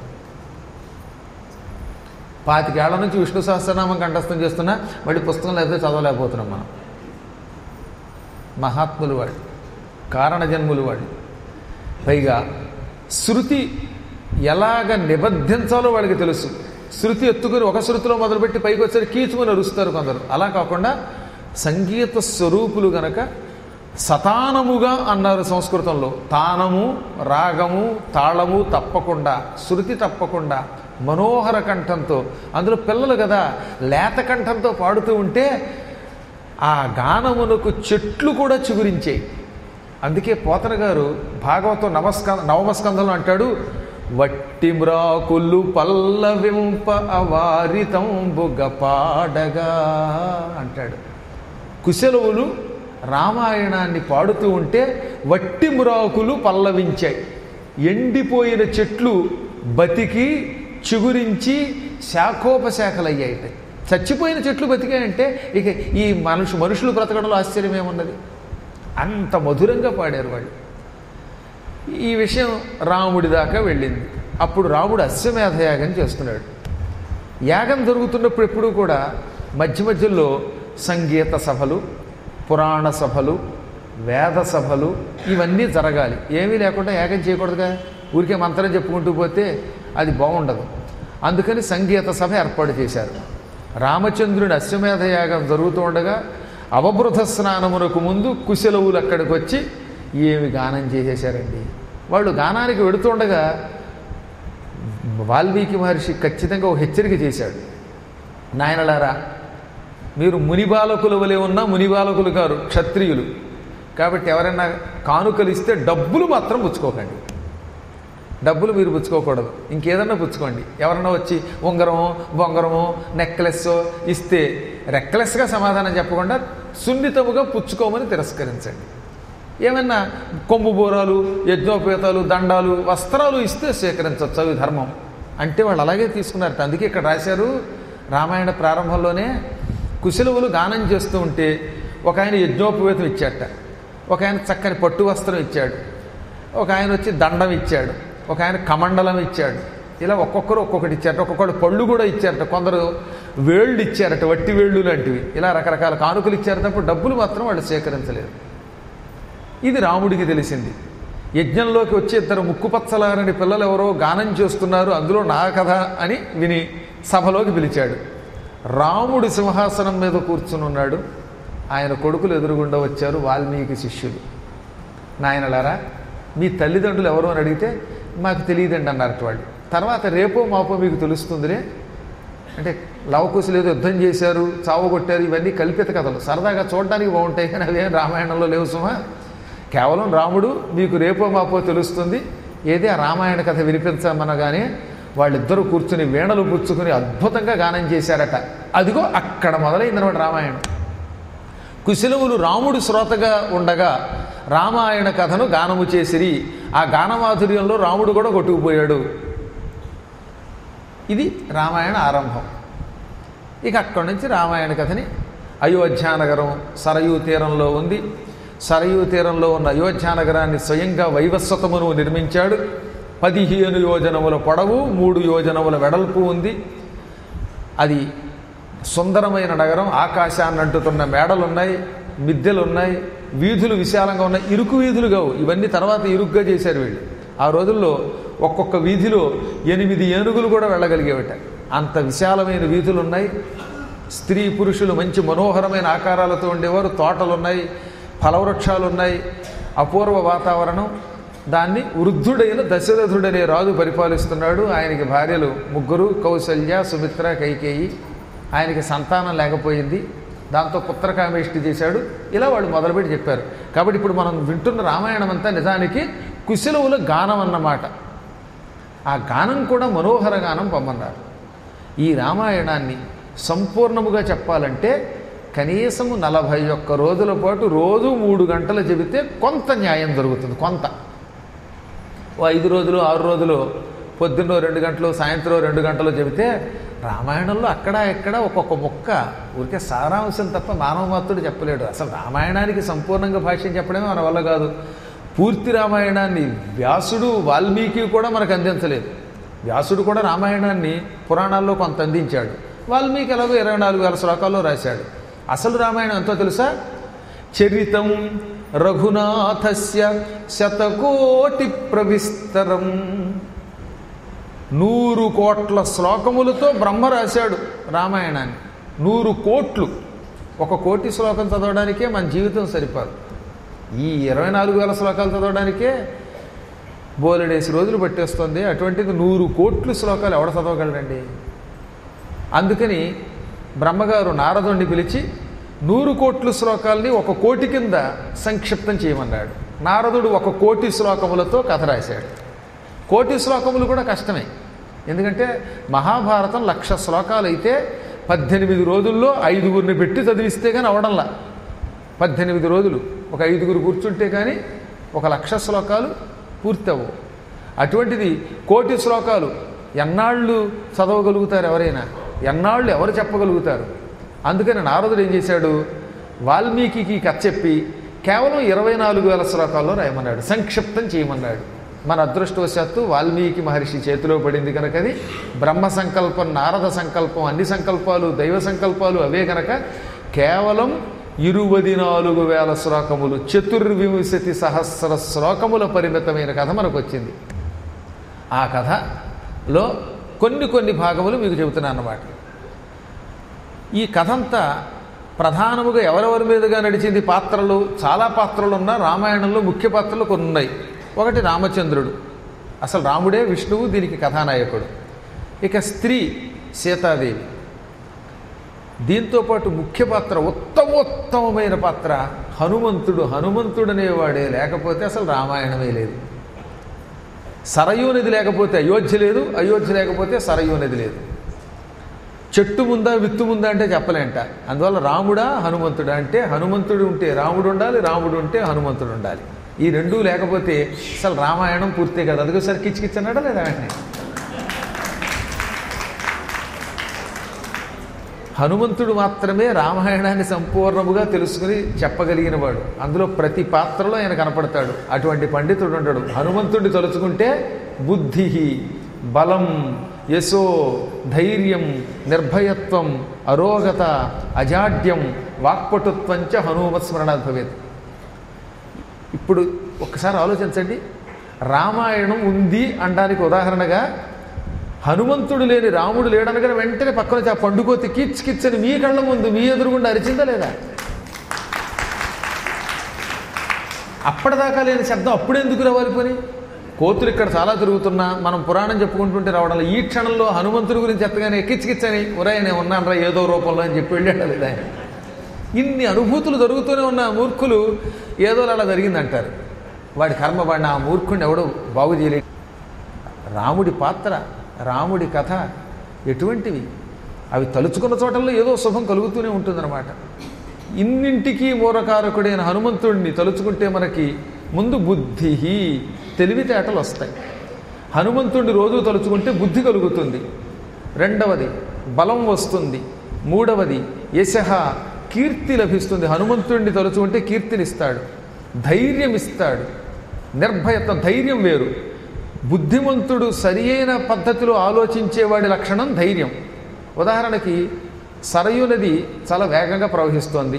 పాతికేళ్ల నుంచి విష్ణు సహస్రనామం కంఠస్థం చేస్తున్నా మళ్ళీ పుస్తకం లేకపోతే చదవలేకపోతున్నాం మనం మహాత్ములు వాళ్ళు కారణజన్ములు వాళ్ళు పైగా శృతి ఎలాగ నిబద్ధించాలో వాళ్ళకి తెలుసు శృతి ఎత్తుకుని ఒక శృతిలో మొదలుపెట్టి పైకి వచ్చారు కీచుకుని అరుస్తారు కొందరు అలా కాకుండా సంగీత స్వరూపులు గనక సతానముగా అన్నారు సంస్కృతంలో తానము రాగము తాళము తప్పకుండా శృతి తప్పకుండా మనోహర కంఠంతో అందులో పిల్లలు కదా లేత కంఠంతో పాడుతూ ఉంటే ఆ గానమునకు చెట్లు కూడా చిగురించాయి అందుకే పోతన గారు భాగవతం నమస్క నవమస్కంధంలో అంటాడు వట్టి మ్రాకులు పల్లవింప అవారితంబుగ పాడగా అంటాడు కుశలవులు రామాయణాన్ని పాడుతూ ఉంటే వట్టి మురాకులు పల్లవించాయి ఎండిపోయిన చెట్లు బతికి చిగురించి శాఖోపశాఖలయ్యాయి చచ్చిపోయిన చెట్లు బతికాయంటే ఇక ఈ మనుషు మనుషులు బ్రతకడంలో ఆశ్చర్యం ఏమున్నది అంత మధురంగా పాడారు వాళ్ళు ఈ విషయం రాముడి దాకా వెళ్ళింది అప్పుడు రాముడు అశ్వమేధ యాగం చేస్తున్నాడు యాగం జరుగుతున్నప్పుడు ఎప్పుడూ కూడా మధ్య మధ్యలో సంగీత సభలు పురాణ సభలు వేద సభలు ఇవన్నీ జరగాలి ఏమీ లేకుండా యాగం చేయకూడదుగా ఊరికే మంత్రం చెప్పుకుంటూ పోతే అది బాగుండదు అందుకని సంగీత సభ ఏర్పాటు చేశారు రామచంద్రుని అశ్వమేధ యాగం జరుగుతూ ఉండగా అవబృధ స్నానమునకు ముందు కుశలవులు అక్కడికి వచ్చి ఏమి గానం చేసేశారండి వాళ్ళు గానానికి వెడుతుండగా వాల్మీకి మహర్షి ఖచ్చితంగా ఒక హెచ్చరిక చేశాడు నాయనలారా మీరు మునిబాలకుల వలె ఉన్న మునిబాలకులు గారు క్షత్రియులు కాబట్టి ఎవరైనా కానుకలు ఇస్తే డబ్బులు మాత్రం పుచ్చుకోకండి డబ్బులు మీరు పుచ్చుకోకూడదు ఇంకేదన్నా పుచ్చుకోండి ఎవరన్నా వచ్చి ఉంగరమో బొంగరమో నెక్లెస్ ఇస్తే రెక్లెస్గా సమాధానం చెప్పకుండా సున్నితముగా పుచ్చుకోమని తిరస్కరించండి ఏమన్నా కొమ్ము బోరాలు యజ్ఞోపేతాలు దండాలు వస్త్రాలు ఇస్తే స్వీకరించవచ్చు అవి ధర్మం అంటే వాళ్ళు అలాగే తీసుకున్నారు అందుకే ఇక్కడ రాశారు రామాయణ ప్రారంభంలోనే కుశలవులు గానం చేస్తూ ఉంటే ఒక ఆయన యజ్ఞోపవేతం ఇచ్చాట ఒక ఆయన చక్కని పట్టు వస్త్రం ఇచ్చాడు ఒక ఆయన వచ్చి దండం ఇచ్చాడు ఒక ఆయన కమండలం ఇచ్చాడు ఇలా ఒక్కొక్కరు ఒక్కొక్కటి ఇచ్చారట ఒక్కొక్కరు పళ్ళు కూడా ఇచ్చారట కొందరు వేళ్ళు ఇచ్చారట వట్టి వేళ్ళు లాంటివి ఇలా రకరకాల కానుకలు ఇచ్చారు తప్ప డబ్బులు మాత్రం వాళ్ళు సేకరించలేదు ఇది రాముడికి తెలిసింది యజ్ఞంలోకి వచ్చి ఇద్దరు ముక్కుపచ్చలారని పిల్లలు ఎవరో గానం చేస్తున్నారు అందులో నా కథ అని విని సభలోకి పిలిచాడు రాముడు సింహాసనం మీద కూర్చుని ఉన్నాడు ఆయన కొడుకులు ఎదురుగుండా వచ్చారు వాల్మీకి శిష్యులు నాయనలారా మీ తల్లిదండ్రులు ఎవరు అని అడిగితే మాకు తెలియదండి అన్నారు వాళ్ళు తర్వాత రేపో మాపో మీకు తెలుస్తుందిలే అంటే లవకుశులు ఏదో యుద్ధం చేశారు చావు కొట్టారు ఇవన్నీ కల్పిత కథలు సరదాగా చూడడానికి బాగుంటాయి కానీ అవేం రామాయణంలో లేవు సుమా కేవలం రాముడు మీకు రేపో మాపో తెలుస్తుంది ఏది ఆ రామాయణ కథ వినిపించమనగానే వాళ్ళిద్దరూ కూర్చుని వీణలు పుచ్చుకుని అద్భుతంగా గానం చేశారట అదిగో అక్కడ మొదలైందనమాట రామాయణం కుశలవులు రాముడు శ్రోతగా ఉండగా రామాయణ కథను గానము చేసిరి ఆ గానమాధుర్యంలో రాముడు కూడా కొట్టుకుపోయాడు ఇది రామాయణ ఆరంభం ఇక అక్కడి నుంచి రామాయణ కథని అయోధ్యానగరం సరయూ తీరంలో ఉంది సరయూ తీరంలో ఉన్న అయోధ్యానగరాన్ని స్వయంగా వైవస్వతమును నిర్మించాడు పదిహేను యోజనముల పొడవు మూడు యోజనముల వెడల్పు ఉంది అది సుందరమైన నగరం ఆకాశాన్ని అంటుతున్న మేడలు ఉన్నాయి మిద్దెలు ఉన్నాయి వీధులు విశాలంగా ఉన్నాయి ఇరుకు వీధులు కావు ఇవన్నీ తర్వాత ఇరుగ్గా చేశారు వీళ్ళు ఆ రోజుల్లో ఒక్కొక్క వీధిలో ఎనిమిది ఏనుగులు కూడా వెళ్ళగలిగేవట అంత విశాలమైన వీధులు ఉన్నాయి స్త్రీ పురుషులు మంచి మనోహరమైన ఆకారాలతో ఉండేవారు తోటలు ఉన్నాయి ఫలవృక్షాలు ఉన్నాయి అపూర్వ వాతావరణం దాన్ని వృద్ధుడైన దశరథుడనే రాజు పరిపాలిస్తున్నాడు ఆయనకి భార్యలు ముగ్గురు కౌసల్య సుమిత్ర కైకేయి ఆయనకి సంతానం లేకపోయింది దాంతో పుత్రకామేష్టి చేశాడు ఇలా వాళ్ళు మొదలుపెట్టి చెప్పారు కాబట్టి ఇప్పుడు మనం వింటున్న రామాయణం అంతా నిజానికి కుశలవుల గానం అన్నమాట ఆ గానం కూడా మనోహర గానం పొమ్మన్నారు ఈ రామాయణాన్ని సంపూర్ణముగా చెప్పాలంటే కనీసము నలభై ఒక్క రోజుల పాటు రోజు మూడు గంటలు చెబితే కొంత న్యాయం జరుగుతుంది కొంత ఓ ఐదు రోజులు ఆరు రోజులు పొద్దున్నో రెండు గంటలు సాయంత్రం రెండు గంటలు చెబితే రామాయణంలో అక్కడ ఎక్కడ ఒక్కొక్క ముక్క ఊరికే సారాంశం తప్ప మానవ మాత్రుడు చెప్పలేడు అసలు రామాయణానికి సంపూర్ణంగా భాష్యం చెప్పడమే మన వల్ల కాదు పూర్తి రామాయణాన్ని వ్యాసుడు వాల్మీకి కూడా మనకు అందించలేదు వ్యాసుడు కూడా రామాయణాన్ని పురాణాల్లో కొంత అందించాడు వాల్మీకి ఎలాగో ఇరవై నాలుగు వేల శ్లోకాల్లో రాశాడు అసలు రామాయణం ఎంతో తెలుసా చరితం రఘునాథస్య శతకోటి ప్రవిస్తరం నూరు కోట్ల శ్లోకములతో బ్రహ్మ రాశాడు రామాయణాన్ని నూరు కోట్లు ఒక కోటి శ్లోకం చదవడానికే మన జీవితం సరిపోదు ఈ ఇరవై నాలుగు వేల శ్లోకాలు చదవడానికే బోలెడేసి రోజులు పట్టేస్తుంది అటువంటిది నూరు కోట్లు శ్లోకాలు ఎవడ చదవగలరండి అందుకని బ్రహ్మగారు నారదుణ్ణి పిలిచి నూరు కోట్ల శ్లోకాల్ని ఒక కోటి కింద సంక్షిప్తం చేయమన్నాడు నారదుడు ఒక కోటి శ్లోకములతో కథ రాశాడు కోటి శ్లోకములు కూడా కష్టమే ఎందుకంటే మహాభారతం లక్ష శ్లోకాలు అయితే పద్దెనిమిది రోజుల్లో ఐదుగురిని పెట్టి చదివిస్తే కానీ అవడంలా పద్దెనిమిది రోజులు ఒక ఐదుగురు కూర్చుంటే కానీ ఒక లక్ష శ్లోకాలు పూర్తి అవ్వవు అటువంటిది కోటి శ్లోకాలు ఎన్నాళ్ళు చదవగలుగుతారు ఎవరైనా ఎన్నాళ్ళు ఎవరు చెప్పగలుగుతారు అందుకని నారదుడు ఏం చేశాడు వాల్మీకి కథ చెప్పి కేవలం ఇరవై నాలుగు వేల శ్లోకాల్లో రాయమన్నాడు సంక్షిప్తం చేయమన్నాడు మన అదృష్టవశాత్తు వాల్మీకి మహర్షి చేతిలో పడింది కనుక అది బ్రహ్మ సంకల్పం నారద సంకల్పం అన్ని సంకల్పాలు దైవ సంకల్పాలు అవే కనుక కేవలం ఇరువది నాలుగు వేల శ్లోకములు చతుర్వింశతి సహస్ర శ్లోకముల పరిమితమైన కథ మనకు వచ్చింది ఆ కథ లో కొన్ని కొన్ని భాగములు మీకు చెబుతున్నాను అన్నమాట ఈ కథంతా ప్రధానముగా ఎవరెవరి మీదుగా నడిచింది పాత్రలు చాలా పాత్రలు ఉన్నా రామాయణంలో ముఖ్య పాత్రలు కొన్ని ఉన్నాయి ఒకటి రామచంద్రుడు అసలు రాముడే విష్ణువు దీనికి కథానాయకుడు ఇక స్త్రీ సీతాదేవి దీంతోపాటు ముఖ్య పాత్ర ఉత్తమోత్తమమైన పాత్ర హనుమంతుడు హనుమంతుడు అనేవాడే లేకపోతే అసలు రామాయణమే లేదు సరయూ నది లేకపోతే అయోధ్య లేదు అయోధ్య లేకపోతే సరయూ నది లేదు చెట్టు ముందా విత్తు ముందా అంటే చెప్పలేంట అందువల్ల రాముడా హనుమంతుడా అంటే హనుమంతుడు ఉంటే రాముడు ఉండాలి రాముడు ఉంటే హనుమంతుడు ఉండాలి ఈ రెండూ లేకపోతే అసలు రామాయణం పూర్తే కదా అదిగోసారి కిచ్చికిచ్చన్నాడా లేదా వెంటనే హనుమంతుడు మాత్రమే రామాయణాన్ని సంపూర్ణముగా తెలుసుకుని చెప్పగలిగిన వాడు అందులో ప్రతి పాత్రలో ఆయన కనపడతాడు అటువంటి పండితుడు ఉంటాడు హనుమంతుడిని తలుచుకుంటే బుద్ధి బలం యశో ధైర్యం నిర్భయత్వం అరోగత అజాడ్యం వాక్పటుత్వంచ హనుమస్మరణాత్ భవేత్ ఇప్పుడు ఒక్కసారి ఆలోచించండి రామాయణం ఉంది అనడానికి ఉదాహరణగా హనుమంతుడు లేని రాముడు లేడనగానే వెంటనే పక్కన వచ్చి ఆ పండుకోతి కిచ్ కిచ్ అని మీ కళ్ళ ముందు మీ ఎదురుగుండా అరిచిందా లేదా అప్పటిదాకా లేని శబ్దం అప్పుడెందుకు రావాలి పోని కోతులు ఇక్కడ చాలా తిరుగుతున్నా మనం పురాణం చెప్పుకుంటుంటే రావడం ఈ క్షణంలో హనుమంతుడి గురించి ఎత్తగానే కిచకిచ్చని ఒరే నేను ఉన్నాను రా ఏదో రూపంలో అని చెప్పి వెళ్ళాడు లేదా ఆయన ఇన్ని అనుభూతులు జరుగుతూనే ఉన్న ఆ మూర్ఖులు ఏదో అలా జరిగిందంటారు వాడి కర్మ వాడిని ఆ మూర్ఖుడిని ఎవడో బాగు చేయలేడు రాముడి పాత్ర రాముడి కథ ఎటువంటివి అవి తలుచుకున్న చోటల్లో ఏదో శుభం కలుగుతూనే ఉంటుందన్నమాట ఇన్నింటికీ మూలకారకుడైన హనుమంతుడిని తలుచుకుంటే మనకి ముందు బుద్ధి తెలివితేటలు వస్తాయి హనుమంతుడిని రోజు తలుచుకుంటే బుద్ధి కలుగుతుంది రెండవది బలం వస్తుంది మూడవది యశ కీర్తి లభిస్తుంది హనుమంతుడిని తలుచుకుంటే కీర్తినిస్తాడు ధైర్యం ఇస్తాడు నిర్భయత్వం ధైర్యం వేరు బుద్ధిమంతుడు సరి అయిన పద్ధతిలో ఆలోచించేవాడి లక్షణం ధైర్యం ఉదాహరణకి సరయు నది చాలా వేగంగా ప్రవహిస్తోంది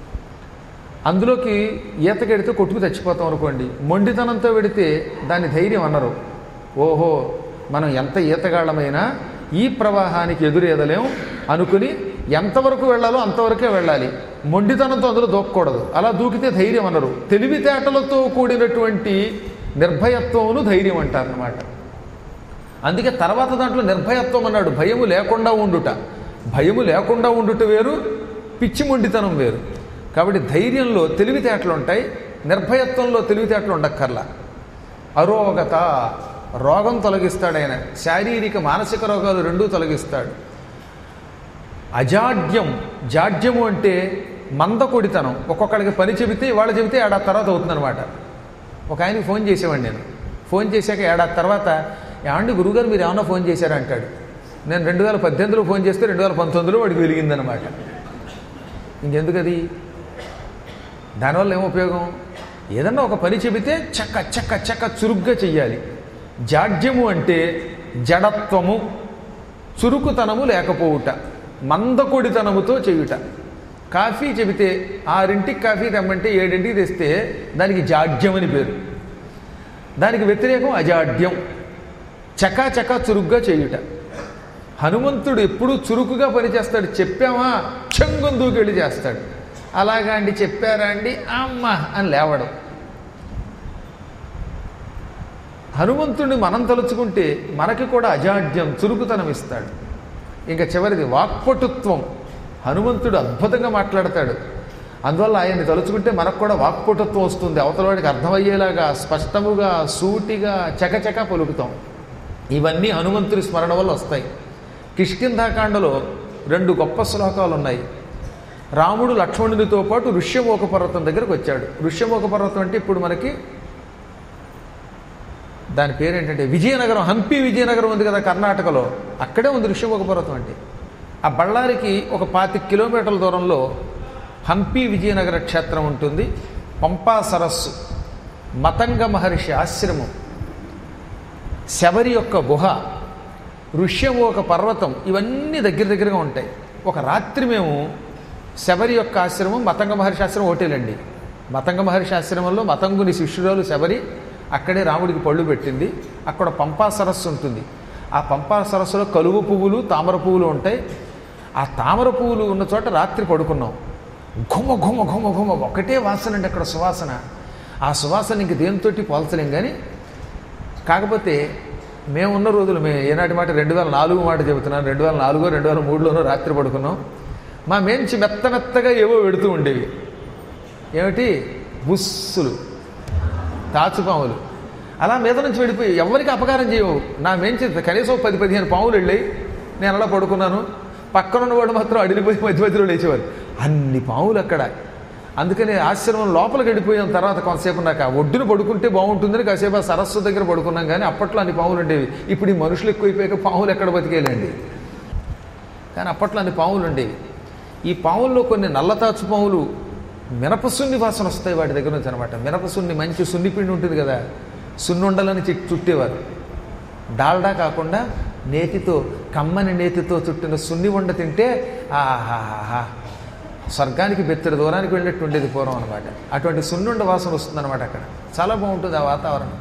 అందులోకి ఈతకెడితే కొట్టుకు చచ్చిపోతాం అనుకోండి మొండితనంతో వెడితే దాన్ని ధైర్యం అన్నారు ఓహో మనం ఎంత ఈతగాళ్ళమైనా ఈ ప్రవాహానికి ఎదురేదలేం అనుకుని ఎంతవరకు వెళ్ళాలో అంతవరకే వెళ్ళాలి మొండితనంతో అందులో దూకకూడదు అలా దూకితే ధైర్యం అన్నారు తెలివితేటలతో కూడినటువంటి నిర్భయత్వమును ధైర్యం అంటారనమాట అందుకే తర్వాత దాంట్లో నిర్భయత్వం అన్నాడు భయము లేకుండా ఉండుట భయము లేకుండా ఉండుట వేరు పిచ్చి మొండితనం వేరు కాబట్టి ధైర్యంలో తెలివితేటలు ఉంటాయి నిర్భయత్వంలో తెలివితేటలు ఉండక్కర్లా అరోగత రోగం తొలగిస్తాడు ఆయన శారీరక మానసిక రోగాలు రెండూ తొలగిస్తాడు అజాడ్యం జాడ్యము అంటే మందకొడితనం ఒక్కొక్కడికి పని చెబితే వాళ్ళ చెబితే ఏడాది తర్వాత అవుతుందన్నమాట ఒక ఆయనకి ఫోన్ చేసేవాడిని నేను ఫోన్ చేశాక ఏడాది తర్వాత ఏమండి గురుగారు మీరు ఏమన్నా ఫోన్ చేశారా అంటాడు నేను రెండు వేల పద్దెనిమిదిలో ఫోన్ చేస్తే రెండు వేల పంతొమ్మిదిలో వాడికి వెలిగిందనమాట ఇంకెందుకది దానివల్ల ఏం ఉపయోగం ఏదన్నా ఒక పని చెబితే చక్క చక్క చక్క చురుగ్గా చెయ్యాలి జాడ్యము అంటే జడత్వము చురుకుతనము లేకపోవుట మందకొడితనముతో చేయుట కాఫీ చెబితే ఆరింటికి కాఫీ తెమ్మంటే ఏడింటికి తెస్తే దానికి జాడ్యం అని పేరు దానికి వ్యతిరేకం అజాడ్యం చకా చకా చురుగ్గా చేయుట హనుమంతుడు ఎప్పుడూ చురుకుగా పనిచేస్తాడు చెప్పామా చెంగుని దూకెళ్ళి చేస్తాడు అలాగా అండి చెప్పారా అండి అమ్మ అని లేవడం హనుమంతుడిని మనం తలుచుకుంటే మనకి కూడా అజాడ్యం చురుకుతనం ఇస్తాడు ఇంకా చివరిది వాక్పటుత్వం హనుమంతుడు అద్భుతంగా మాట్లాడతాడు అందువల్ల ఆయన్ని తలుచుకుంటే మనకు కూడా వాక్పటుత్వం వస్తుంది అవతలవాడికి అర్థమయ్యేలాగా స్పష్టముగా సూటిగా చకచక పలుకుతాం ఇవన్నీ హనుమంతుడి స్మరణ వల్ల వస్తాయి కిష్కింధాకాండలో రెండు గొప్ప శ్లోకాలు ఉన్నాయి రాముడు లక్ష్మణునితో పాటు ఋష్యమోక పర్వతం దగ్గరకు వచ్చాడు ఋష్యమోక పర్వతం అంటే ఇప్పుడు మనకి దాని పేరేంటంటే విజయనగరం హంపి విజయనగరం ఉంది కదా కర్ణాటకలో అక్కడే ఉంది ఋష్యమోక పర్వతం అంటే ఆ బళ్ళారికి ఒక పాతి కిలోమీటర్ల దూరంలో హంపి విజయనగర క్షేత్రం ఉంటుంది పంపా సరస్సు మతంగ మహర్షి ఆశ్రమం శబరి యొక్క గుహ ఋష్యమోక పర్వతం ఇవన్నీ దగ్గర దగ్గరగా ఉంటాయి ఒక రాత్రి మేము శబరి యొక్క ఆశ్రమం మతంగ మహర్షి ఆశ్రమం ఒకటేలండి మతంగ మహర్షి ఆశ్రమంలో మతంగుని శిష్యురాలు శబరి అక్కడే రాముడికి పళ్ళు పెట్టింది అక్కడ పంపా సరస్సు ఉంటుంది ఆ పంపా సరస్సులో కలువ పువ్వులు తామర పువ్వులు ఉంటాయి ఆ తామర పువ్వులు ఉన్న చోట రాత్రి పడుకున్నాం ఘుమ ఘుమ ఘుమ ఘుమ ఒకటే వాసన అండి అక్కడ సువాసన ఆ సువాసన ఇంక దేనితోటి పోల్చలేం కానీ కాకపోతే మేము ఉన్న రోజులు మేము ఏనాటి మాట రెండు వేల నాలుగు మాట చెబుతున్నాను రెండు వేల నాలుగో రెండు వేల మూడులోనో రాత్రి పడుకున్నాం మా మేంచి మెత్త మెత్తగా ఏవో పెడుతూ ఉండేవి ఏమిటి బుస్సులు తాచుపాములు అలా మీద నుంచి వెళ్ళిపోయి ఎవరికి అపకారం చేయవు నా మేంచి కనీసం పది పదిహేను పాములు వెళ్ళాయి నేను అలా పడుకున్నాను పక్కన ఉన్నవాడు మాత్రం అడిగిపోయి మధ్య మధ్యలో లేచేవారు అన్ని పాములు అక్కడ అందుకని ఆశ్రమం లోపలికి వెళ్ళిపోయిన తర్వాత కొంతసేపు నాకు ఆ ఒడ్డున పడుకుంటే బాగుంటుందని కాసేపు ఆ సరస్సు దగ్గర పడుకున్నాం కానీ అప్పట్లో అన్ని పాములు ఉండేవి ఇప్పుడు ఈ మనుషులు ఎక్కువైపోయాక పాములు ఎక్కడ బతికేలేండి కానీ అప్పట్లో అన్ని పాములు ఉండేవి ఈ పాముల్లో కొన్ని నల్లతాచు పాములు మినపసున్ని వాసన వస్తాయి వాటి దగ్గర నుంచి అనమాట మినపసున్ని మంచి సున్నిపిండి ఉంటుంది కదా సున్నుండలని చి చుట్టేవారు డాల్డా కాకుండా నేతితో కమ్మని నేతితో చుట్టిన సున్ని వండ తింటే ఆహాహా స్వర్గానికి బెత్తడి దూరానికి వెళ్ళినట్టు ఉండేది పూర్వం అనమాట అటువంటి సున్నుండ వాసన వస్తుందన్నమాట అక్కడ చాలా బాగుంటుంది ఆ వాతావరణం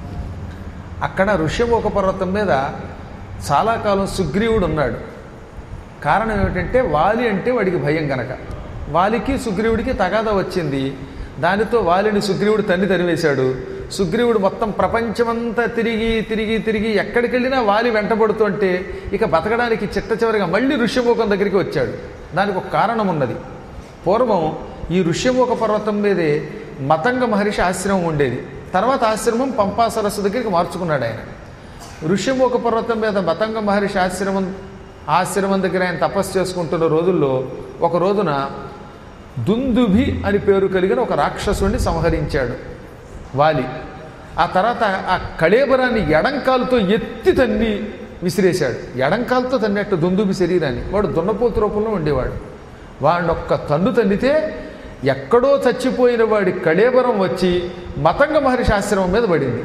అక్కడ ఋష్యమోక పర్వతం మీద చాలా కాలం సుగ్రీవుడు ఉన్నాడు కారణం ఏమిటంటే వాలి అంటే వాడికి భయం గనక వాలికి సుగ్రీవుడికి తగాదా వచ్చింది దానితో వాలిని సుగ్రీవుడు తన్ని తరివేశాడు సుగ్రీవుడు మొత్తం ప్రపంచమంతా తిరిగి తిరిగి తిరిగి ఎక్కడికి వెళ్ళినా వాలి వెంటబడుతుంటే ఇక బతకడానికి చిట్ట చివరిగా మళ్ళీ ఋష్యమూకం దగ్గరికి వచ్చాడు దానికి ఒక కారణం ఉన్నది పూర్వం ఈ ఋష్యమూక పర్వతం మీదే మతంగ మహర్షి ఆశ్రమం ఉండేది తర్వాత ఆశ్రమం పంపా సరస్సు దగ్గరికి మార్చుకున్నాడు ఆయన ఋష్యమూక పర్వతం మీద మతంగ మహర్షి ఆశ్రమం ఆశ్రమం దగ్గర ఆయన తపస్సు చేసుకుంటున్న రోజుల్లో ఒక రోజున దుందుభి అని పేరు కలిగిన ఒక రాక్షసుడిని సంహరించాడు వాలి ఆ తర్వాత ఆ కళేబరాన్ని ఎడంకాలతో ఎత్తి తన్ని విసిరేశాడు ఎడంకాలతో తన్నట్టు దుందుబి శరీరాన్ని వాడు దున్నపోతు రూపంలో ఉండేవాడు వాడిని ఒక్క తన్ను తన్నితే ఎక్కడో చచ్చిపోయిన వాడి కళేబరం వచ్చి మతంగ మహర్షి ఆశ్రమం మీద పడింది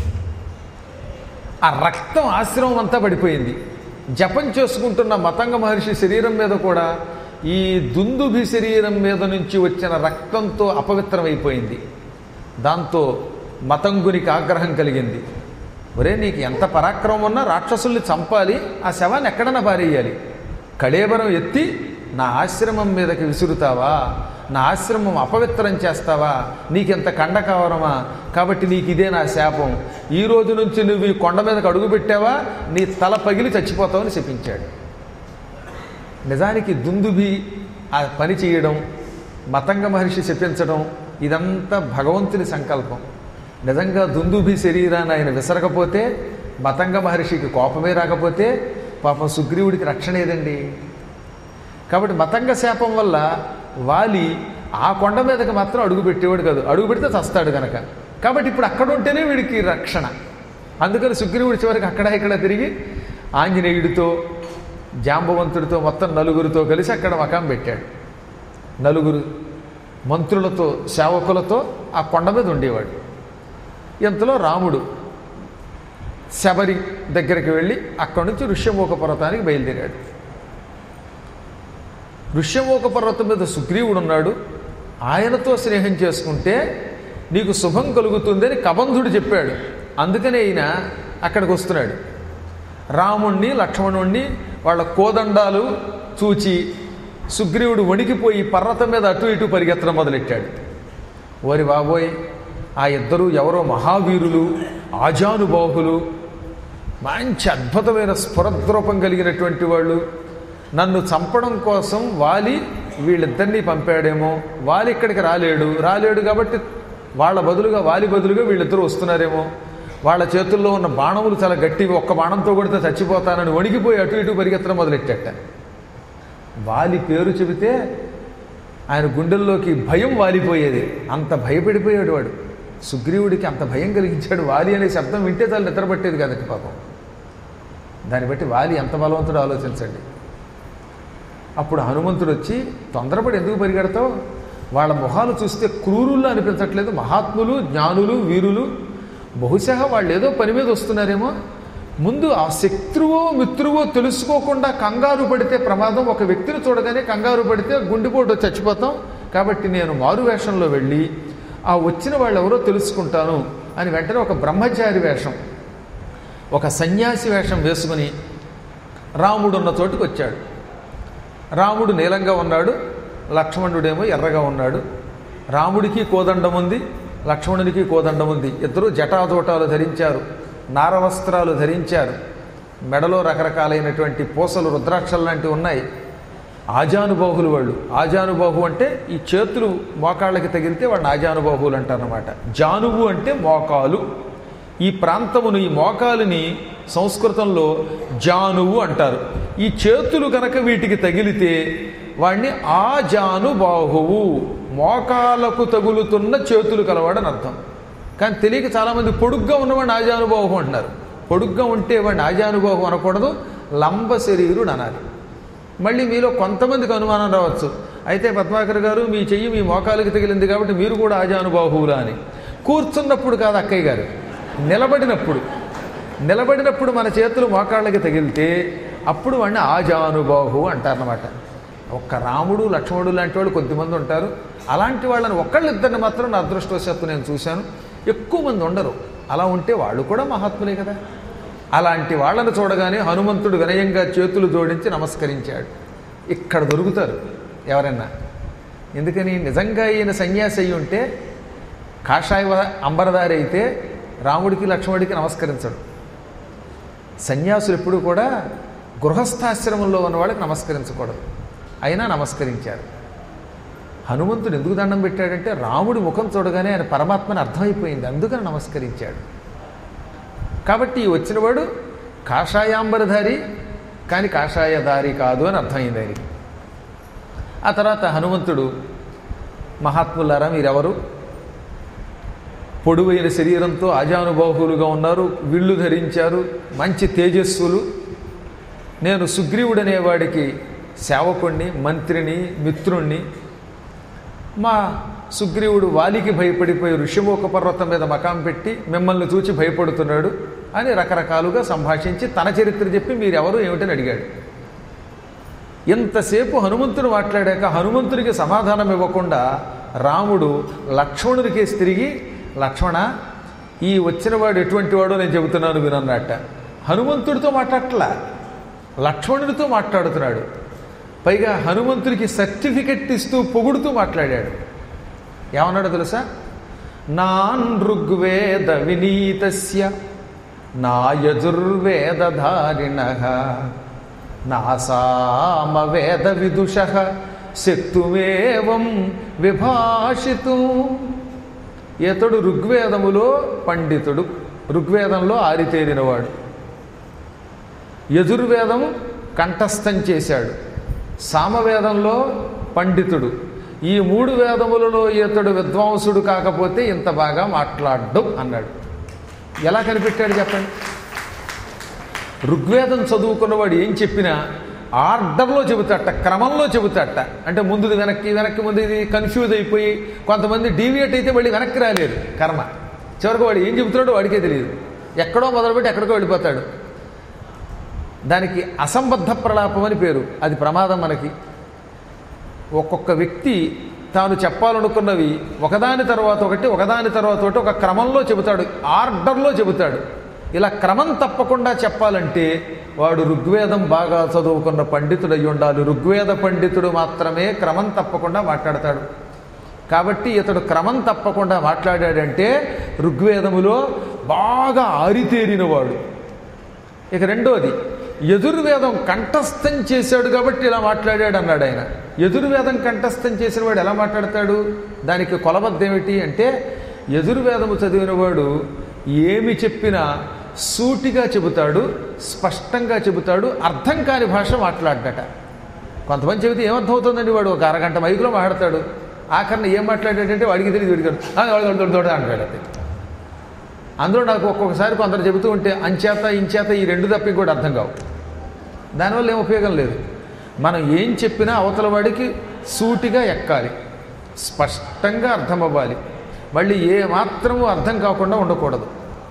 ఆ రక్తం ఆశ్రమం అంతా పడిపోయింది జపం చేసుకుంటున్న మతంగ మహర్షి శరీరం మీద కూడా ఈ దుందుభి శరీరం మీద నుంచి వచ్చిన రక్తంతో అపవిత్రమైపోయింది దాంతో మతంగునికి ఆగ్రహం కలిగింది ఒరే నీకు ఎంత పరాక్రమం ఉన్నా రాక్షసుల్ని చంపాలి ఆ శవాన్ని ఎక్కడన్నా పారేయాలి కళేబరం ఎత్తి నా ఆశ్రమం మీదకి విసురుతావా నా ఆశ్రమం అపవిత్రం చేస్తావా నీకెంత కండకావరమా కాబట్టి నీకు ఇదే నా శాపం ఈ రోజు నుంచి నువ్వు ఈ కొండ మీదకి అడుగు పెట్టావా నీ తల పగిలి చచ్చిపోతావని చెప్పించాడు నిజానికి దుందుబి ఆ పని చేయడం మతంగ మహర్షి చెప్పించడం ఇదంతా భగవంతుని సంకల్పం నిజంగా దుందుబి శరీరాన్ని ఆయన విసరకపోతే మతంగ మహర్షికి కోపమే రాకపోతే పాపం సుగ్రీవుడికి రక్షణ ఏదండి కాబట్టి మతంగ శాపం వల్ల వాలి ఆ కొండ మీదకి మాత్రం అడుగు పెట్టేవాడు కాదు అడుగు పెడితే చస్తాడు కనుక కాబట్టి ఇప్పుడు అక్కడ ఉంటేనే వీడికి రక్షణ అందుకని సుగ్రీవుడి చివరికి అక్కడ ఇక్కడ తిరిగి ఆంజనేయుడితో జాంబవంతుడితో మొత్తం నలుగురితో కలిసి అక్కడ మకాం పెట్టాడు నలుగురు మంత్రులతో సేవకులతో ఆ కొండ మీద ఉండేవాడు ఇంతలో రాముడు శబరి దగ్గరికి వెళ్ళి అక్కడి నుంచి ఋష్యమూక పర్వతానికి బయలుదేరాడు ఋష్యమూక పర్వతం మీద సుగ్రీవుడు ఉన్నాడు ఆయనతో స్నేహం చేసుకుంటే నీకు శుభం కలుగుతుందని కబంధుడు చెప్పాడు అందుకనే ఈయన అక్కడికి వస్తున్నాడు రాముణ్ణి లక్ష్మణుణ్ణి వాళ్ళ కోదండాలు చూచి సుగ్రీవుడు వణికిపోయి పర్వతం మీద అటు ఇటు పరిగెత్తడం మొదలెట్టాడు ఓరి బాబోయ్ ఆ ఇద్దరు ఎవరో మహావీరులు ఆజానుబాహులు మంచి అద్భుతమైన స్ఫురద్రూపం కలిగినటువంటి వాళ్ళు నన్ను చంపడం కోసం వాలి వీళ్ళిద్దరినీ పంపాడేమో వాలి ఇక్కడికి రాలేడు రాలేడు కాబట్టి వాళ్ళ బదులుగా వాలి బదులుగా వీళ్ళిద్దరూ వస్తున్నారేమో వాళ్ళ చేతుల్లో ఉన్న బాణములు చాలా గట్టివి ఒక్క బాణంతో కొడితే చచ్చిపోతానని వణికిపోయి అటు ఇటు పరిగెత్తడం మొదలెట్టాట వాలి పేరు చెబితే ఆయన గుండెల్లోకి భయం వాలిపోయేది అంత భయపడిపోయాడు వాడు సుగ్రీవుడికి అంత భయం కలిగించాడు వాలి అనే శబ్దం వింటే చాలా నిద్రపట్టేది కదండి పాపం దాన్ని బట్టి వాలి ఎంత బలవంతుడు ఆలోచించండి అప్పుడు హనుమంతుడు వచ్చి తొందరపడి ఎందుకు పరిగెడతావు వాళ్ళ మొహాలు చూస్తే క్రూరుల్లో అనిపించట్లేదు మహాత్ములు జ్ఞానులు వీరులు బహుశా వాళ్ళు ఏదో పని మీద వస్తున్నారేమో ముందు ఆ శత్రువో మిత్రువో తెలుసుకోకుండా కంగారు పడితే ప్రమాదం ఒక వ్యక్తిని చూడగానే కంగారు పడితే గుండెపోటు వచ్చి చచ్చిపోతాం కాబట్టి నేను మారు వేషంలో వెళ్ళి ఆ వచ్చిన వాళ్ళు ఎవరో తెలుసుకుంటాను అని వెంటనే ఒక బ్రహ్మచారి వేషం ఒక సన్యాసి వేషం వేసుకుని రాముడు ఉన్న చోటుకు వచ్చాడు రాముడు నీలంగా ఉన్నాడు లక్ష్మణుడేమో ఎర్రగా ఉన్నాడు రాముడికి కోదండం ఉంది లక్ష్మణునికి కోదండం ఉంది ఇద్దరు జటాదోటాలు ధరించారు నారవస్త్రాలు ధరించారు మెడలో రకరకాలైనటువంటి పూసలు రుద్రాక్షలు లాంటివి ఉన్నాయి ఆజానుబాహులు వాళ్ళు ఆజానుబాహు అంటే ఈ చేతులు మోకాళ్ళకి తగిలితే వాడిని ఆజానుబాహువులు అంటారనమాట జానువు అంటే మోకాలు ఈ ప్రాంతమును ఈ మోకాలుని సంస్కృతంలో జానువు అంటారు ఈ చేతులు కనుక వీటికి తగిలితే వాడిని ఆజానుబాహువు మోకాలకు తగులుతున్న చేతులు కలవాడని అర్థం కానీ తెలియక చాలామంది పొడుగ్గా ఉన్నవాడిని ఆజానుబాహు అంటున్నారు పొడుగ్గా ఉంటే వాడిని ఆజానుబాహు అనకూడదు లంబ శరీరుడు అనాలి మళ్ళీ మీలో కొంతమందికి అనుమానం రావచ్చు అయితే పద్మాకర్ గారు మీ చెయ్యి మీ మోకాలికి తగిలింది కాబట్టి మీరు కూడా ఆజానుబాహువులా అని కూర్చున్నప్పుడు కాదు అక్కయ్య గారు నిలబడినప్పుడు నిలబడినప్పుడు మన చేతులు మోకాళ్ళకి తగిలితే అప్పుడు వాడిని ఆజానుబాహు అంటారనమాట ఒక్క రాముడు లక్ష్మణుడు లాంటి వాళ్ళు కొద్దిమంది ఉంటారు అలాంటి వాళ్ళని ఒక్కళ్ళిద్దరిని మాత్రం నా అదృష్టవశాత్తు నేను చూశాను ఎక్కువ మంది ఉండరు అలా ఉంటే వాళ్ళు కూడా మహాత్ములే కదా అలాంటి వాళ్ళను చూడగానే హనుమంతుడు వినయంగా చేతులు జోడించి నమస్కరించాడు ఇక్కడ దొరుకుతారు ఎవరన్నా ఎందుకని నిజంగా ఈయన సన్యాసి అయి ఉంటే కాషాయ వ- అంబరదారి అయితే రాముడికి లక్ష్మణుడికి నమస్కరించడు సన్యాసులు ఎప్పుడు కూడా గృహస్థాశ్రమంలో ఉన్న వాళ్ళకి నమస్కరించకూడదు అయినా నమస్కరించారు హనుమంతుడు ఎందుకు దండం పెట్టాడంటే రాముడి ముఖం చూడగానే ఆయన పరమాత్మని అర్థమైపోయింది అందుకని నమస్కరించాడు కాబట్టి ఈ వచ్చినవాడు కాషాయాంబరధారి కానీ కాషాయధారి కాదు అని అర్థమైంది ఆయనకి ఆ తర్వాత హనుమంతుడు మహాత్ములారా మీరెవరు పొడువైన శరీరంతో ఆజానుబాహులుగా ఉన్నారు విళ్ళు ధరించారు మంచి తేజస్సులు నేను సుగ్రీవుడనేవాడికి సేవకుణ్ణి మంత్రిని మిత్రుణ్ణి మా సుగ్రీవుడు వాలికి భయపడిపోయి ఋషిమోక పర్వతం మీద మకాం పెట్టి మిమ్మల్ని చూచి భయపడుతున్నాడు అని రకరకాలుగా సంభాషించి తన చరిత్ర చెప్పి మీరెవరు ఏమిటని అడిగాడు ఎంతసేపు హనుమంతుడు మాట్లాడాక హనుమంతుడికి సమాధానం ఇవ్వకుండా రాముడు లక్ష్మణుడికేసి తిరిగి లక్ష్మణ ఈ వచ్చినవాడు ఎటువంటి వాడో నేను చెబుతున్నాను వినన్నట్ట హనుమంతుడితో మాట్లాడట్లా లక్ష్మణుడితో మాట్లాడుతున్నాడు పైగా హనుమంతుడికి సర్టిఫికెట్ ఇస్తూ పొగుడుతూ మాట్లాడాడు ఏమన్నాడో తెలుసా నాన్ ఋగ్వేద వినీతస్య నా యజుర్వేదధారిణ నా సామవేద విదుష శక్తుమేవం విభాషితు ఇతడు ఋగ్వేదములో పండితుడు ఋగ్వేదంలో ఆరితేరినవాడు యజుర్వేదం కంఠస్థం చేశాడు సామవేదంలో పండితుడు ఈ మూడు వేదములలో ఇతడు విద్వాంసుడు కాకపోతే ఇంత బాగా మాట్లాడ్డు అన్నాడు ఎలా కనిపెట్టాడు చెప్పండి ఋగ్వేదం చదువుకున్నవాడు ఏం చెప్పినా ఆర్డర్లో చెబుతాట క్రమంలో చెబుతాట అంటే ముందుది వెనక్కి వెనక్కి ముందు ఇది కన్ఫ్యూజ్ అయిపోయి కొంతమంది డీవియేట్ అయితే మళ్ళీ వెనక్కి రాలేరు కర్మ చివరికి వాడు ఏం చెబుతున్నాడో వాడికే తెలియదు ఎక్కడో మొదలుపెట్టి ఎక్కడికో వెళ్ళిపోతాడు దానికి అసంబద్ధ ప్రలాపం అని పేరు అది ప్రమాదం మనకి ఒక్కొక్క వ్యక్తి తాను చెప్పాలనుకున్నవి ఒకదాని తర్వాత ఒకటి ఒకదాని తర్వాత ఒకటి ఒక క్రమంలో చెబుతాడు ఆర్డర్లో చెబుతాడు ఇలా క్రమం తప్పకుండా చెప్పాలంటే వాడు ఋగ్వేదం బాగా చదువుకున్న పండితుడు అయి ఉండాలి ఋగ్వేద పండితుడు మాత్రమే క్రమం తప్పకుండా మాట్లాడతాడు కాబట్టి ఇతడు క్రమం తప్పకుండా మాట్లాడాడంటే ఋగ్వేదములో బాగా ఆరితేరినవాడు ఇక రెండోది ఎదుర్వేదం కంఠస్థం చేశాడు కాబట్టి ఇలా మాట్లాడాడు అన్నాడు ఆయన ఎదుర్వేదం కంఠస్థం చేసిన వాడు ఎలా మాట్లాడతాడు దానికి కొలబద్ద ఏమిటి అంటే ఎదుర్వేదము చదివినవాడు ఏమి చెప్పినా సూటిగా చెబుతాడు స్పష్టంగా చెబుతాడు అర్థం కాని భాష మాట్లాడట కొంతమంది చెబితే ఏమర్థం అవుతుందండి వాడు ఒక అరగంట మైకులో మాట్లాడతాడు ఆఖరణ ఏం మాట్లాడాడంటే వాడికి తెలియదు వీడికి తెలియదు. ఆ, వాడు దొడ్డు దొడ్డు అంటాడు అంతే. అందులో నాకు ఒక్కొక్కసారి కొందరు చెబుతూ ఉంటే అంచేత ఇంచేత ఈ రెండు తప్ప ఇంకోటి అర్థం కావు దానివల్ల ఏం ఉపయోగం లేదు మనం ఏం చెప్పినా అవతల వాడికి సూటిగా ఎక్కాలి స్పష్టంగా అర్థం అవ్వాలి మళ్ళీ ఏ మాత్రము అర్థం కాకుండా ఉండకూడదు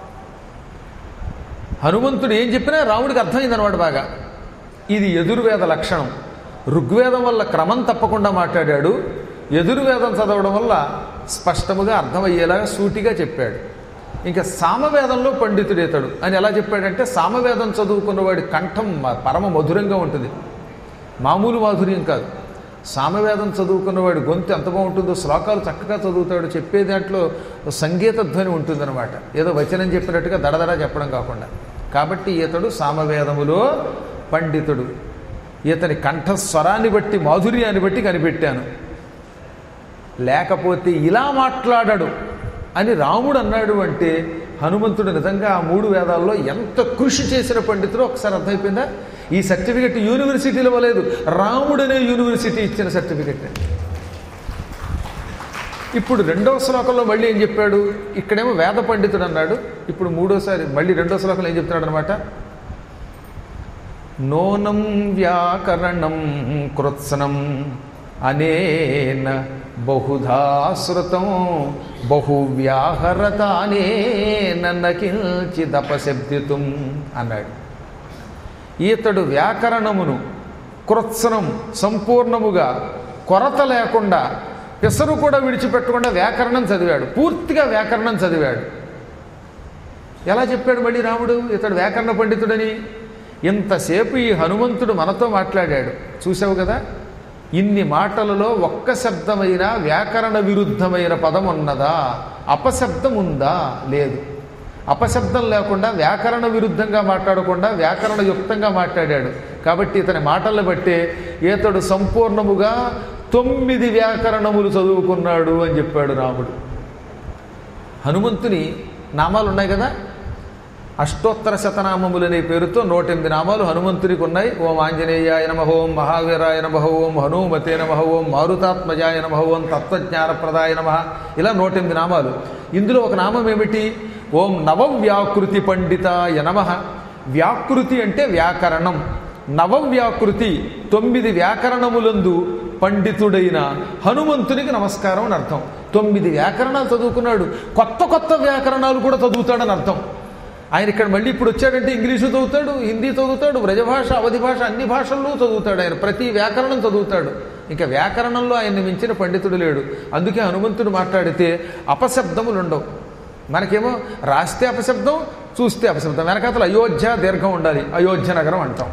హనుమంతుడు ఏం చెప్పినా రాముడికి అర్థమైంది అనమాట బాగా ఇది ఎదుర్వేద లక్షణం ఋగ్వేదం వల్ల క్రమం తప్పకుండా మాట్లాడాడు ఎదుర్వేదం చదవడం వల్ల స్పష్టముగా అర్థమయ్యేలాగా సూటిగా చెప్పాడు ఇంకా సామవేదంలో పండితుడేతడు అని ఎలా చెప్పాడంటే సామవేదం చదువుకున్నవాడి కంఠం మ- పరమ మధురంగా ఉంటుంది మామూలు మాధుర్యం కాదు సామవేదం చదువుకున్నవాడి గొంతు ఎంత బాగుంటుందో శ్లోకాలు చక్కగా చదువుతాడు చెప్పే దాంట్లో సంగీత ధ్వని ఉంటుందన్నమాట ఏదో వచనం చెప్పినట్టుగా దడదడ చెప్పడం కాకుండా కాబట్టి ఇతడు సామవేదములో పండితుడు ఇతని కంఠస్వరాన్ని బట్టి మాధుర్యాన్ని బట్టి కనిపెట్టాను లేకపోతే ఇలా మాట్లాడాడు అని రాముడు అన్నాడు అంటే హనుమంతుడు నిజంగా ఆ మూడు వేదాల్లో ఎంత కృషి చేసిన పండితుడో ఒకసారి అర్థమైపోయిందా ఈ సర్టిఫికెట్ యూనివర్సిటీలో ఇవ్వలేదు రాముడనే యూనివర్సిటీ ఇచ్చిన సర్టిఫికెట్ ఇప్పుడు రెండవ శ్లోకంలో మళ్ళీ ఏం చెప్పాడు ఇక్కడేమో వేద పండితుడు అన్నాడు ఇప్పుడు మూడోసారి మళ్ళీ రెండో శ్లోకంలో ఏం చెప్తున్నాడు అనమాట నోనం వ్యాకరణం కృత్సనం అనేన బహుధా శృతం బహు వ్యాహరతానేన నకించిదపశబ్దితుం అన్నాడు ఈతడు వ్యాకరణమును కృత్సనం సంపూర్ణముగా కొరత లేకుండా పెసరు కూడా విడిచిపెట్టకుండా వ్యాకరణం చదివాడు పూర్తిగా వ్యాకరణం చదివాడు ఎలా చెప్పాడు మళ్ళీ రాముడు ఇతడు వ్యాకరణ పండితుడని ఇంతసేపు ఈ హనుమంతుడు మనతో మాట్లాడాడు చూసావు కదా ఇన్ని మాటలలో ఒక్క శబ్దమైన వ్యాకరణ విరుద్ధమైన పదం ఉన్నదా అపశబ్దం ఉందా లేదు అపశబ్దం లేకుండా వ్యాకరణ విరుద్ధంగా మాట్లాడకుండా వ్యాకరణ యుక్తంగా మాట్లాడాడు కాబట్టి ఇతని మాటలను బట్టే ఈతడు సంపూర్ణముగా తొమ్మిది వ్యాకరణములు చదువుకున్నాడు అని చెప్పాడు రాముడు హనుమంతుని నామాలు ఉన్నాయి కదా అష్టోత్తర శతనామములు అనే పేరుతో నూట ఎనిమిది నామాలు హనుమంతునికి ఉన్నాయి ఓం ఆంజనేయాయ నమ ఓం మహావీరాయ నమ ఓం హనుమతే నమ ఓం మారుతాత్మజాయ నమ ఓం తత్వజ్ఞానప్రదాయ నమ ఇలా నూట ఎనిమిది నామాలు ఇందులో ఒక నామం ఏమిటి ఓం నవవ్యాకృతి పండితాయ నమ వ్యాకృతి అంటే వ్యాకరణం నవవ్యాకృతి తొమ్మిది వ్యాకరణములందు పండితుడైన హనుమంతునికి నమస్కారం అని అర్థం తొమ్మిది వ్యాకరణాలు చదువుకున్నాడు కొత్త కొత్త వ్యాకరణాలు కూడా చదువుతాడని అర్థం ఆయన ఇక్కడ మళ్ళీ ఇప్పుడు వచ్చాడంటే ఇంగ్లీషు చదువుతాడు హిందీ చదువుతాడు బ్రజభాష అవధి భాష అన్ని భాషల్లో చదువుతాడు ఆయన ప్రతి వ్యాకరణం చదువుతాడు ఇంకా వ్యాకరణంలో ఆయన్ని మించిన పండితుడు లేడు అందుకే హనుమంతుడు మాట్లాడితే అపశబ్దములు ఉండవు మనకేమో రాస్తే అపశబ్దం చూస్తే అపశబ్దం వెనకాతలు అయోధ్య దీర్ఘం ఉండాలి అయోధ్య నగరం అంటాం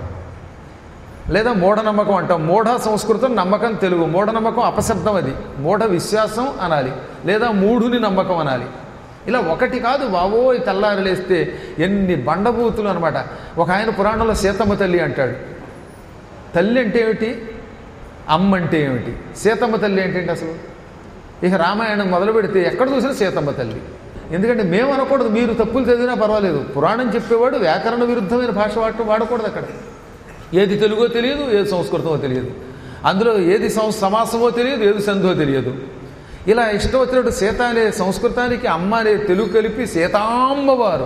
లేదా మూఢనమ్మకం అంటాం మూఢ సంస్కృతం నమ్మకం తెలుగు మూఢనమ్మకం అపశబ్దం అది మూఢ విశ్వాసం అనాలి లేదా మూఢుని నమ్మకం అనాలి ఇలా ఒకటి కాదు బావోయ్ తెల్లారి లేస్తే ఎన్ని బండబూతులు అనమాట ఒక ఆయన పురాణంలో సీతమ్మ తల్లి అంటాడు తల్లి అంటే ఏమిటి అమ్మ అంటే ఏమిటి సీతమ్మ తల్లి అంటే ఏంటి అసలు ఇక రామాయణం మొదలు పెడితే ఎక్కడ చూసినా సీతమ్మ తల్లి ఎందుకంటే మేము అనకూడదు మీరు తప్పులు చదివినా పర్వాలేదు పురాణం చెప్పేవాడు వ్యాకరణ విరుద్ధమైన భాష వాడటం వాడకూడదు అక్కడ ఏది తెలుగో తెలియదు ఏది సంస్కృతమో తెలియదు అందులో ఏది సం సమాసమో తెలియదు ఏది సంధో తెలియదు ఇలా ఇష్టం వచ్చినట్టు సీత అనే సంస్కృతానికి అమ్మ అనే తెలుగు కలిపి సీతామ్మవారు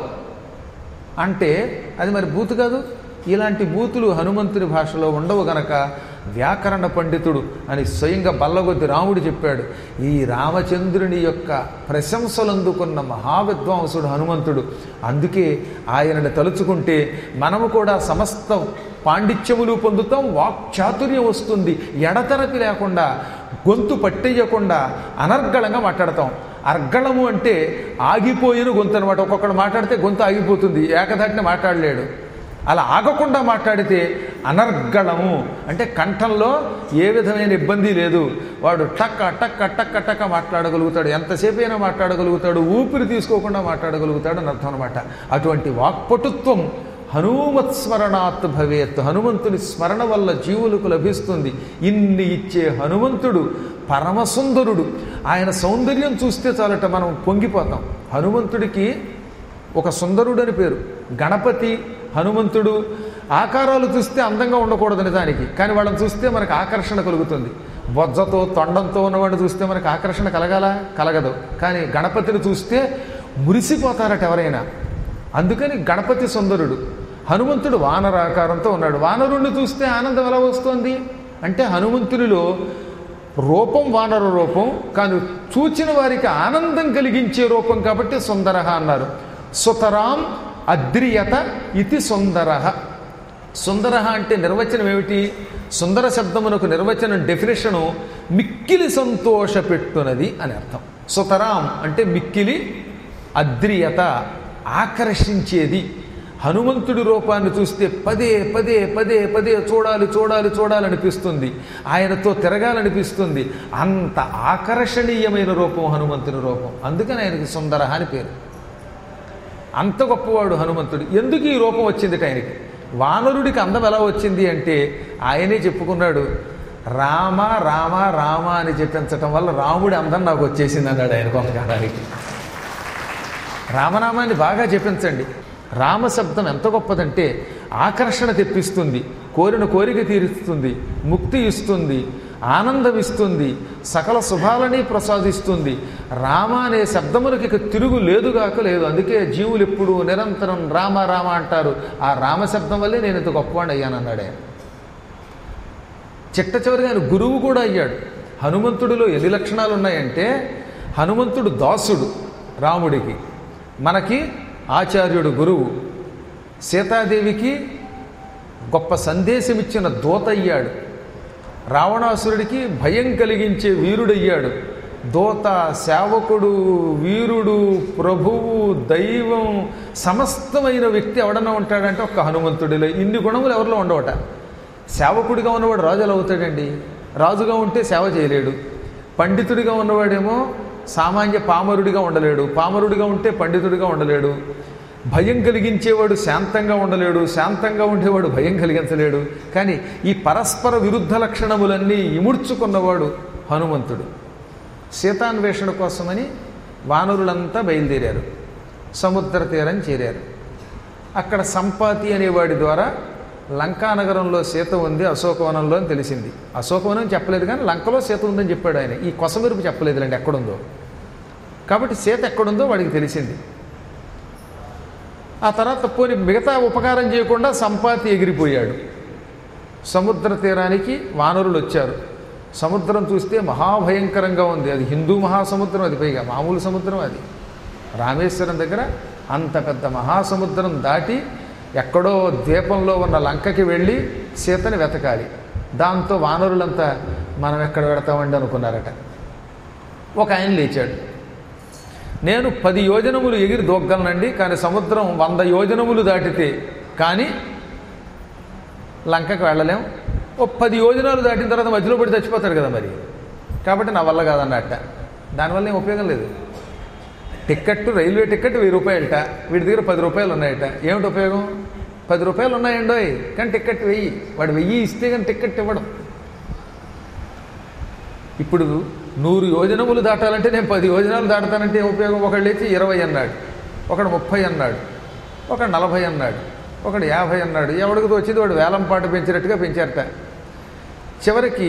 అంటే అది మరి బూతు కాదు ఇలాంటి బూతులు హనుమంతుని భాషలో ఉండవు గనక వ్యాకరణ పండితుడు అని స్వయంగా బల్లగొద్ది రాముడు చెప్పాడు ఈ రామచంద్రుని యొక్క ప్రశంసలు అందుకున్న మహావిద్వాంసుడు హనుమంతుడు అందుకే ఆయనని తలుచుకుంటే మనము కూడా సమస్త పాండిత్యములు పొందుతాం వాక్చాతుర్యం వస్తుంది ఎడతెరపి లేకుండా గొంతు పట్టేయకుండా అనర్గళంగా మాట్లాడతాం అర్గళము అంటే ఆగిపోయిన గొంతు అనమాట ఒక్కొక్కడు మాట్లాడితే గొంతు ఆగిపోతుంది ఏకధాటిని మాట్లాడలేడు అలా ఆగకుండా మాట్లాడితే అనర్గళము అంటే కంఠంలో ఏ విధమైన ఇబ్బంది లేదు వాడు టక్క టక్క టక్క టక్క మాట్లాడగలుగుతాడు ఎంతసేపు అయినా మాట్లాడగలుగుతాడు ఊపిరి తీసుకోకుండా మాట్లాడగలుగుతాడు అని అర్థం అనమాట అటువంటి వాక్పటుత్వం హనుమత్ స్మరణాత్ భవేత్ హనుమంతుని స్మరణ వల్ల జీవులకు లభిస్తుంది ఇన్ని ఇచ్చే హనుమంతుడు పరమసుందరుడు ఆయన సౌందర్యం చూస్తే చాలట మనం పొంగిపోతాం హనుమంతుడికి ఒక సుందరుడు అని పేరు గణపతి హనుమంతుడు ఆకారాలు చూస్తే అందంగా ఉండకూడదు నిజానికి కానీ వాళ్ళని చూస్తే మనకు ఆకర్షణ కలుగుతుంది బొజ్జతో తొండంతో ఉన్నవాడిని చూస్తే మనకు ఆకర్షణ కలగాల కలగదు కానీ గణపతిని చూస్తే మురిసిపోతారట ఎవరైనా అందుకని గణపతి సుందరుడు హనుమంతుడు వానరాకారంతో ఉన్నాడు వానరుణ్ణి చూస్తే ఆనందం ఎలా వస్తుంది అంటే హనుమంతునిలో రూపం వానర రూపం కానీ చూచిన వారికి ఆనందం కలిగించే రూపం కాబట్టి సుందర అన్నారు సుతరాం అద్రియత ఇది సుందర సుందర అంటే నిర్వచనం ఏమిటి సుందర శబ్దమునకు నిర్వచనం డెఫినేషను మిక్కిలి సంతోష పెట్టునది అని అర్థం సుతరాం అంటే మిక్కిలి అద్రియత ఆకర్షించేది హనుమంతుడి రూపాన్ని చూస్తే పదే పదే పదే పదే చూడాలి చూడాలి చూడాలనిపిస్తుంది ఆయనతో తిరగాలనిపిస్తుంది అంత ఆకర్షణీయమైన రూపం హనుమంతుని రూపం అందుకని ఆయనకి సుందర అని పేరు అంత గొప్పవాడు హనుమంతుడు ఎందుకు ఈ రూపం వచ్చింది ఆయనకి వానరుడికి అందం ఎలా వచ్చింది అంటే ఆయనే చెప్పుకున్నాడు రామ రామ రామ అని చెప్పించటం వల్ల రాముడి అందం నాకు వచ్చేసింది అన్నాడు ఆయన కొంతకాలానికి రామనామాన్ని బాగా చెప్పించండి రామశబ్దం ఎంత గొప్పదంటే ఆకర్షణ తెప్పిస్తుంది కోరిన కోరిక తీరుస్తుంది ముక్తి ఇస్తుంది ఆనందం ఇస్తుంది సకల శుభాలని ప్రసాదిస్తుంది రామ అనే శబ్దములకు ఇక తిరుగు లేదుగాక లేదు అందుకే జీవులు ఎప్పుడు నిరంతరం రామ రామ అంటారు ఆ రామశబ్దం వల్లే నేను ఇంత గొప్పవాడిని అయ్యాను అన్నాడు ఆయన చిట్ట చివరిగా ఆయన గురువు కూడా అయ్యాడు హనుమంతుడిలో ఎన్ని లక్షణాలు ఉన్నాయంటే హనుమంతుడు దాసుడు రాముడికి మనకి ఆచార్యుడు గురువు సీతాదేవికి గొప్ప సందేశం ఇచ్చిన దూత అయ్యాడు రావణాసురుడికి భయం కలిగించే వీరుడయ్యాడు దూత సేవకుడు వీరుడు ప్రభువు దైవం సమస్తమైన వ్యక్తి ఎవడన్నా ఉంటాడంటే ఒక్క హనుమంతుడిలో ఇన్ని గుణములు ఎవరిలో ఉండవట సేవకుడిగా ఉన్నవాడు రాజు ఎలా అవుతాడండి రాజుగా ఉంటే సేవ చేయలేడు పండితుడిగా ఉన్నవాడేమో సామాన్య పామరుడిగా ఉండలేడు పామరుడిగా ఉంటే పండితుడిగా ఉండలేడు భయం కలిగించేవాడు శాంతంగా ఉండలేడు శాంతంగా ఉండేవాడు భయం కలిగించలేడు కానీ ఈ పరస్పర విరుద్ధ లక్షణములన్నీ ఇముడ్చుకున్నవాడు హనుమంతుడు సీతాన్వేషణ కోసమని వానరులంతా బయలుదేరారు సముద్ర తీరం చేరారు అక్కడ సంపాతి అనేవాడి ద్వారా లంకానగరంలో సీత ఉంది అశోకవనంలో అని తెలిసింది అశోకవనం చెప్పలేదు కానీ లంకలో సీత ఉందని చెప్పాడు ఆయన ఈ కొసమెరుపు చెప్పలేదులేండి ఎక్కడుందో కాబట్టి సీత ఎక్కడుందో వాడికి తెలిసింది ఆ తర్వాత పోని మిగతా ఉపకారం చేయకుండా సంపాతి ఎగిరిపోయాడు సముద్ర తీరానికి వానరులు వచ్చారు సముద్రం చూస్తే మహాభయంకరంగా ఉంది అది హిందూ మహాసముద్రం అది పైగా మామూలు సముద్రం అది రామేశ్వరం దగ్గర అంత పెద్ద మహాసముద్రం దాటి ఎక్కడో ద్వీపంలో ఉన్న లంకకి వెళ్ళి సీతని వెతకాలి దాంతో వానరులంతా మనం ఎక్కడ పెడతామండి అనుకున్నారట ఒక ఆయన లేచాడు నేను పది యోజనములు ఎగిరి దూగ్గలనండి కానీ సముద్రం వంద యోజనములు దాటితే కానీ లంకకు వెళ్ళలేం ఓ పది యోజనాలు దాటిన తర్వాత మధ్యలో పడి చచ్చిపోతారు కదా మరి కాబట్టి నా వల్ల కాదన్నట్ట దానివల్ల ఏం ఉపయోగం లేదు టిక్కెట్ రైల్వే టిక్కెట్ వెయ్యి రూపాయలట వీడి దగ్గర పది రూపాయలు ఉన్నాయట ఏమిటి ఉపయోగం పది రూపాయలు ఉన్నాయండోయ్ కానీ టిక్కెట్ వెయ్యి వాడు వెయ్యి ఇస్తే కానీ టిక్కెట్ ఇవ్వడం ఇప్పుడు నూరు యోజనములు దాటాలంటే నేను పది యోజనాలు దాటుతానంటే ఏం ఉపయోగం ఒకళ్ళు లేచి ఇరవై అన్నాడు ఒకడు ముప్పై అన్నాడు ఒకడు నలభై అన్నాడు ఒకడు యాభై అన్నాడు ఎవడికి వచ్చింది వాడు వేలం పాట పెంచినట్టుగా పెంచారట చివరికి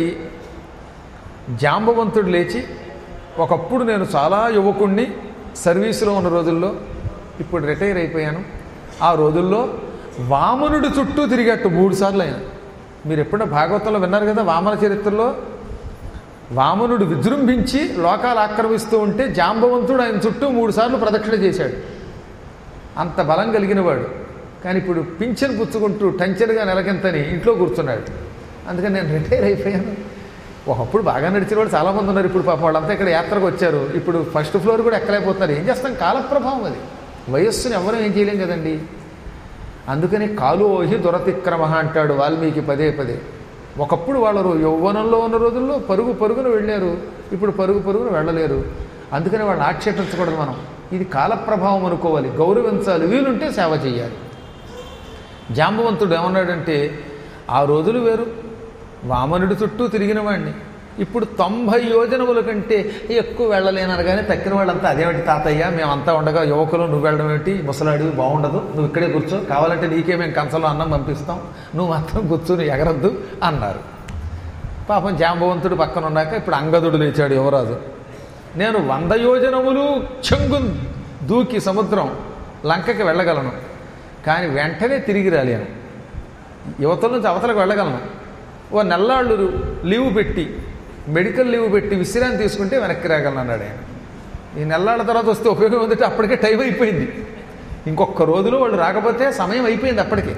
జాంబవంతుడు లేచి ఒకప్పుడు నేను చాలా యువకుణ్ణి సర్వీసులో ఉన్న రోజుల్లో ఇప్పుడు రిటైర్ అయిపోయాను ఆ రోజుల్లో వామనుడు చుట్టూ తిరిగట్టు మూడు సార్లు ఆయన మీరు ఎప్పుడో భాగవతంలో విన్నారు కదా వామన చరిత్రలో వామనుడు విజృంభించి లోకాలు ఆక్రమిస్తూ ఉంటే జాంబవంతుడు ఆయన చుట్టూ మూడు సార్లు ప్రదక్షిణ చేశాడు అంత బలం కలిగినవాడు కానీ ఇప్పుడు పింఛన్ పుచ్చుకుంటూ టంచర్గా నెలకింతని ఇంట్లో కూర్చున్నాడు అందుకని నేను రిటైర్ అయిపోయాను ఒకప్పుడు బాగా నడిచిన వాళ్ళు చాలామంది ఉన్నారు ఇప్పుడు పాపం వాళ్ళంతా ఇక్కడ యాత్రకు వచ్చారు ఇప్పుడు ఫస్ట్ ఫ్లోర్ కూడా ఎక్కలేకపోతున్నారు ఏం చేస్తాం కాలప్రభావం అది వయస్సుని ఎవరూ ఏం చేయలేం కదండి అందుకని కాలోహి దురతిక్రమ అంటాడు వాల్మీకి పదే పదే ఒకప్పుడు వాళ్ళు యౌవనంలో ఉన్న రోజుల్లో పరుగు పరుగున వెళ్ళారు ఇప్పుడు పరుగు పరుగున వెళ్ళలేరు అందుకని వాళ్ళని ఆక్షేపించకూడదు మనం ఇది కాలప్రభావం అనుకోవాలి గౌరవించాలి వీలుంటే సేవ చేయాలి జాంబవంతుడు ఏమన్నాడంటే ఆ రోజులు వేరు వామనుడి చుట్టూ తిరిగిన వాడిని ఇప్పుడు తొంభై యోజనముల కంటే ఎక్కువ వెళ్ళలేనరు కానీ తక్కిన వాళ్ళంతా అదేమిటి తాతయ్య మేమంతా ఉండగా యువకులు నువ్వు వెళ్ళడం ఏంటి ముసలాడివి బాగుండదు నువ్వు ఇక్కడే కూర్చో కావాలంటే నీకే మేము కంచంలో అన్నం పంపిస్తాం నువ్వు మాత్రం కూర్చొని ఎగరద్దు అన్నారు పాపం జాంబవంతుడు పక్కన ఉన్నాక ఇప్పుడు అంగదుడు లేచాడు యువరాజు నేను వంద యోజనములు చెంగు దూకి సముద్రం లంకకి వెళ్ళగలను కానీ వెంటనే తిరిగి రాలేను యువతల నుంచి అవతలకు వెళ్ళగలను ఓ నెల్లాళ్ళు లీవ్ పెట్టి మెడికల్ లీవ్ పెట్టి విశ్రాంతి తీసుకుంటే వెనక్కి రాగలను అన్నాడు ఆయన ఈ నెల్లాళ్ళ తర్వాత వస్తే ఉపయోగం ఉందంటే అప్పటికే టైం అయిపోయింది ఇంకొక రోజులో వాళ్ళు రాకపోతే సమయం అయిపోయింది అప్పటికే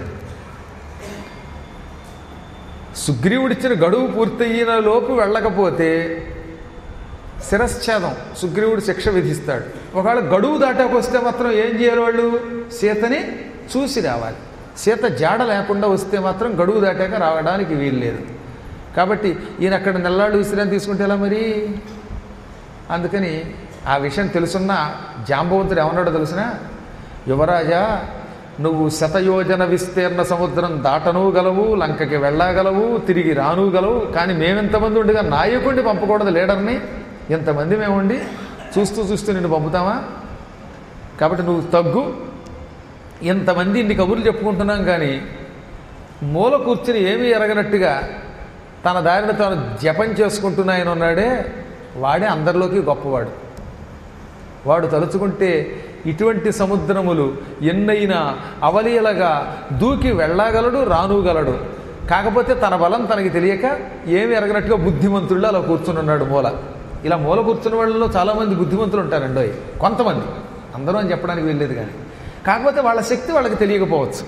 సుగ్రీవుడిచ్చిన గడువు పూర్తయిన లోపు వెళ్ళకపోతే శిరశ్ఛేదం సుగ్రీవుడు శిక్ష విధిస్తాడు ఒకవేళ గడువు దాటాకు వస్తే మాత్రం ఏం చేయాలి వాళ్ళు సీతని చూసి రావాలి సీత జాడ లేకుండా వస్తే మాత్రం గడువు దాటాక రావడానికి వీలు లేదు కాబట్టి ఈయన అక్కడ నెల్లాళ్ళు విశ్రాంతి తీసుకుంటే ఎలా మరి అందుకని ఆ విషయం తెలుసున్న జాంబవంతుడు ఏమన్నాడో తెలిసిన యువరాజా నువ్వు శతయోజన విస్తీర్ణ సముద్రం దాటను గలవు లంకకి వెళ్ళగలవు తిరిగి రాను గలవు కానీ మేమెంతమంది ఉండగా నాయకుడిని పంపకూడదు లీడర్ని ఇంతమంది మేము ఉండి చూస్తూ చూస్తూ నిన్ను పంపుతామా కాబట్టి నువ్వు తగ్గు ఇంతమంది ఇన్ని కబుర్లు చెప్పుకుంటున్నాం కానీ మూల కూర్చుని ఏమీ ఎరగనట్టుగా తన దారిని తాను జపం చేసుకుంటున్న ఆయన ఉన్నాడే వాడే అందరిలోకి గొప్పవాడు వాడు తలుచుకుంటే ఇటువంటి సముద్రములు ఎన్నైనా అవలీలగా దూకి వెళ్ళగలడు రానుగలడు కాకపోతే తన బలం తనకి తెలియక ఏమి ఎరగనట్టుగా బుద్ధిమంతుళ్ళు అలా కూర్చుని ఉన్నాడు మూల ఇలా మూల కూర్చున్న వాళ్ళలో చాలామంది బుద్ధిమంతులు ఉంటారండి కొంతమంది అందరూ అని చెప్పడానికి వెళ్ళలేదు కానీ కాకపోతే వాళ్ళ శక్తి వాళ్ళకి తెలియకపోవచ్చు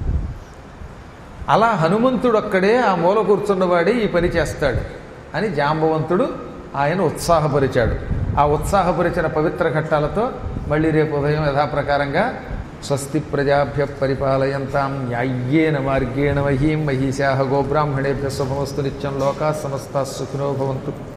అలా హనుమంతుడు ఒక్కడే ఆ మూల కూర్చున్నవాడే ఈ పని చేస్తాడు అని జాంబవంతుడు ఆయన ఉత్సాహపరిచాడు ఆ ఉత్సాహపరిచిన పవిత్ర ఘట్టాలతో మళ్ళీ రేపు ఉదయం యథాప్రకారంగా స్వస్తి ప్రజాభ్య పరిపాలయంతాం న్యాయ్యేన మార్గేణ మహీం మహిషా గోబ్రాహ్మణేభ్య శుభమస్తు నిత్యం లోకా సమస్త సుఖినో భవంతు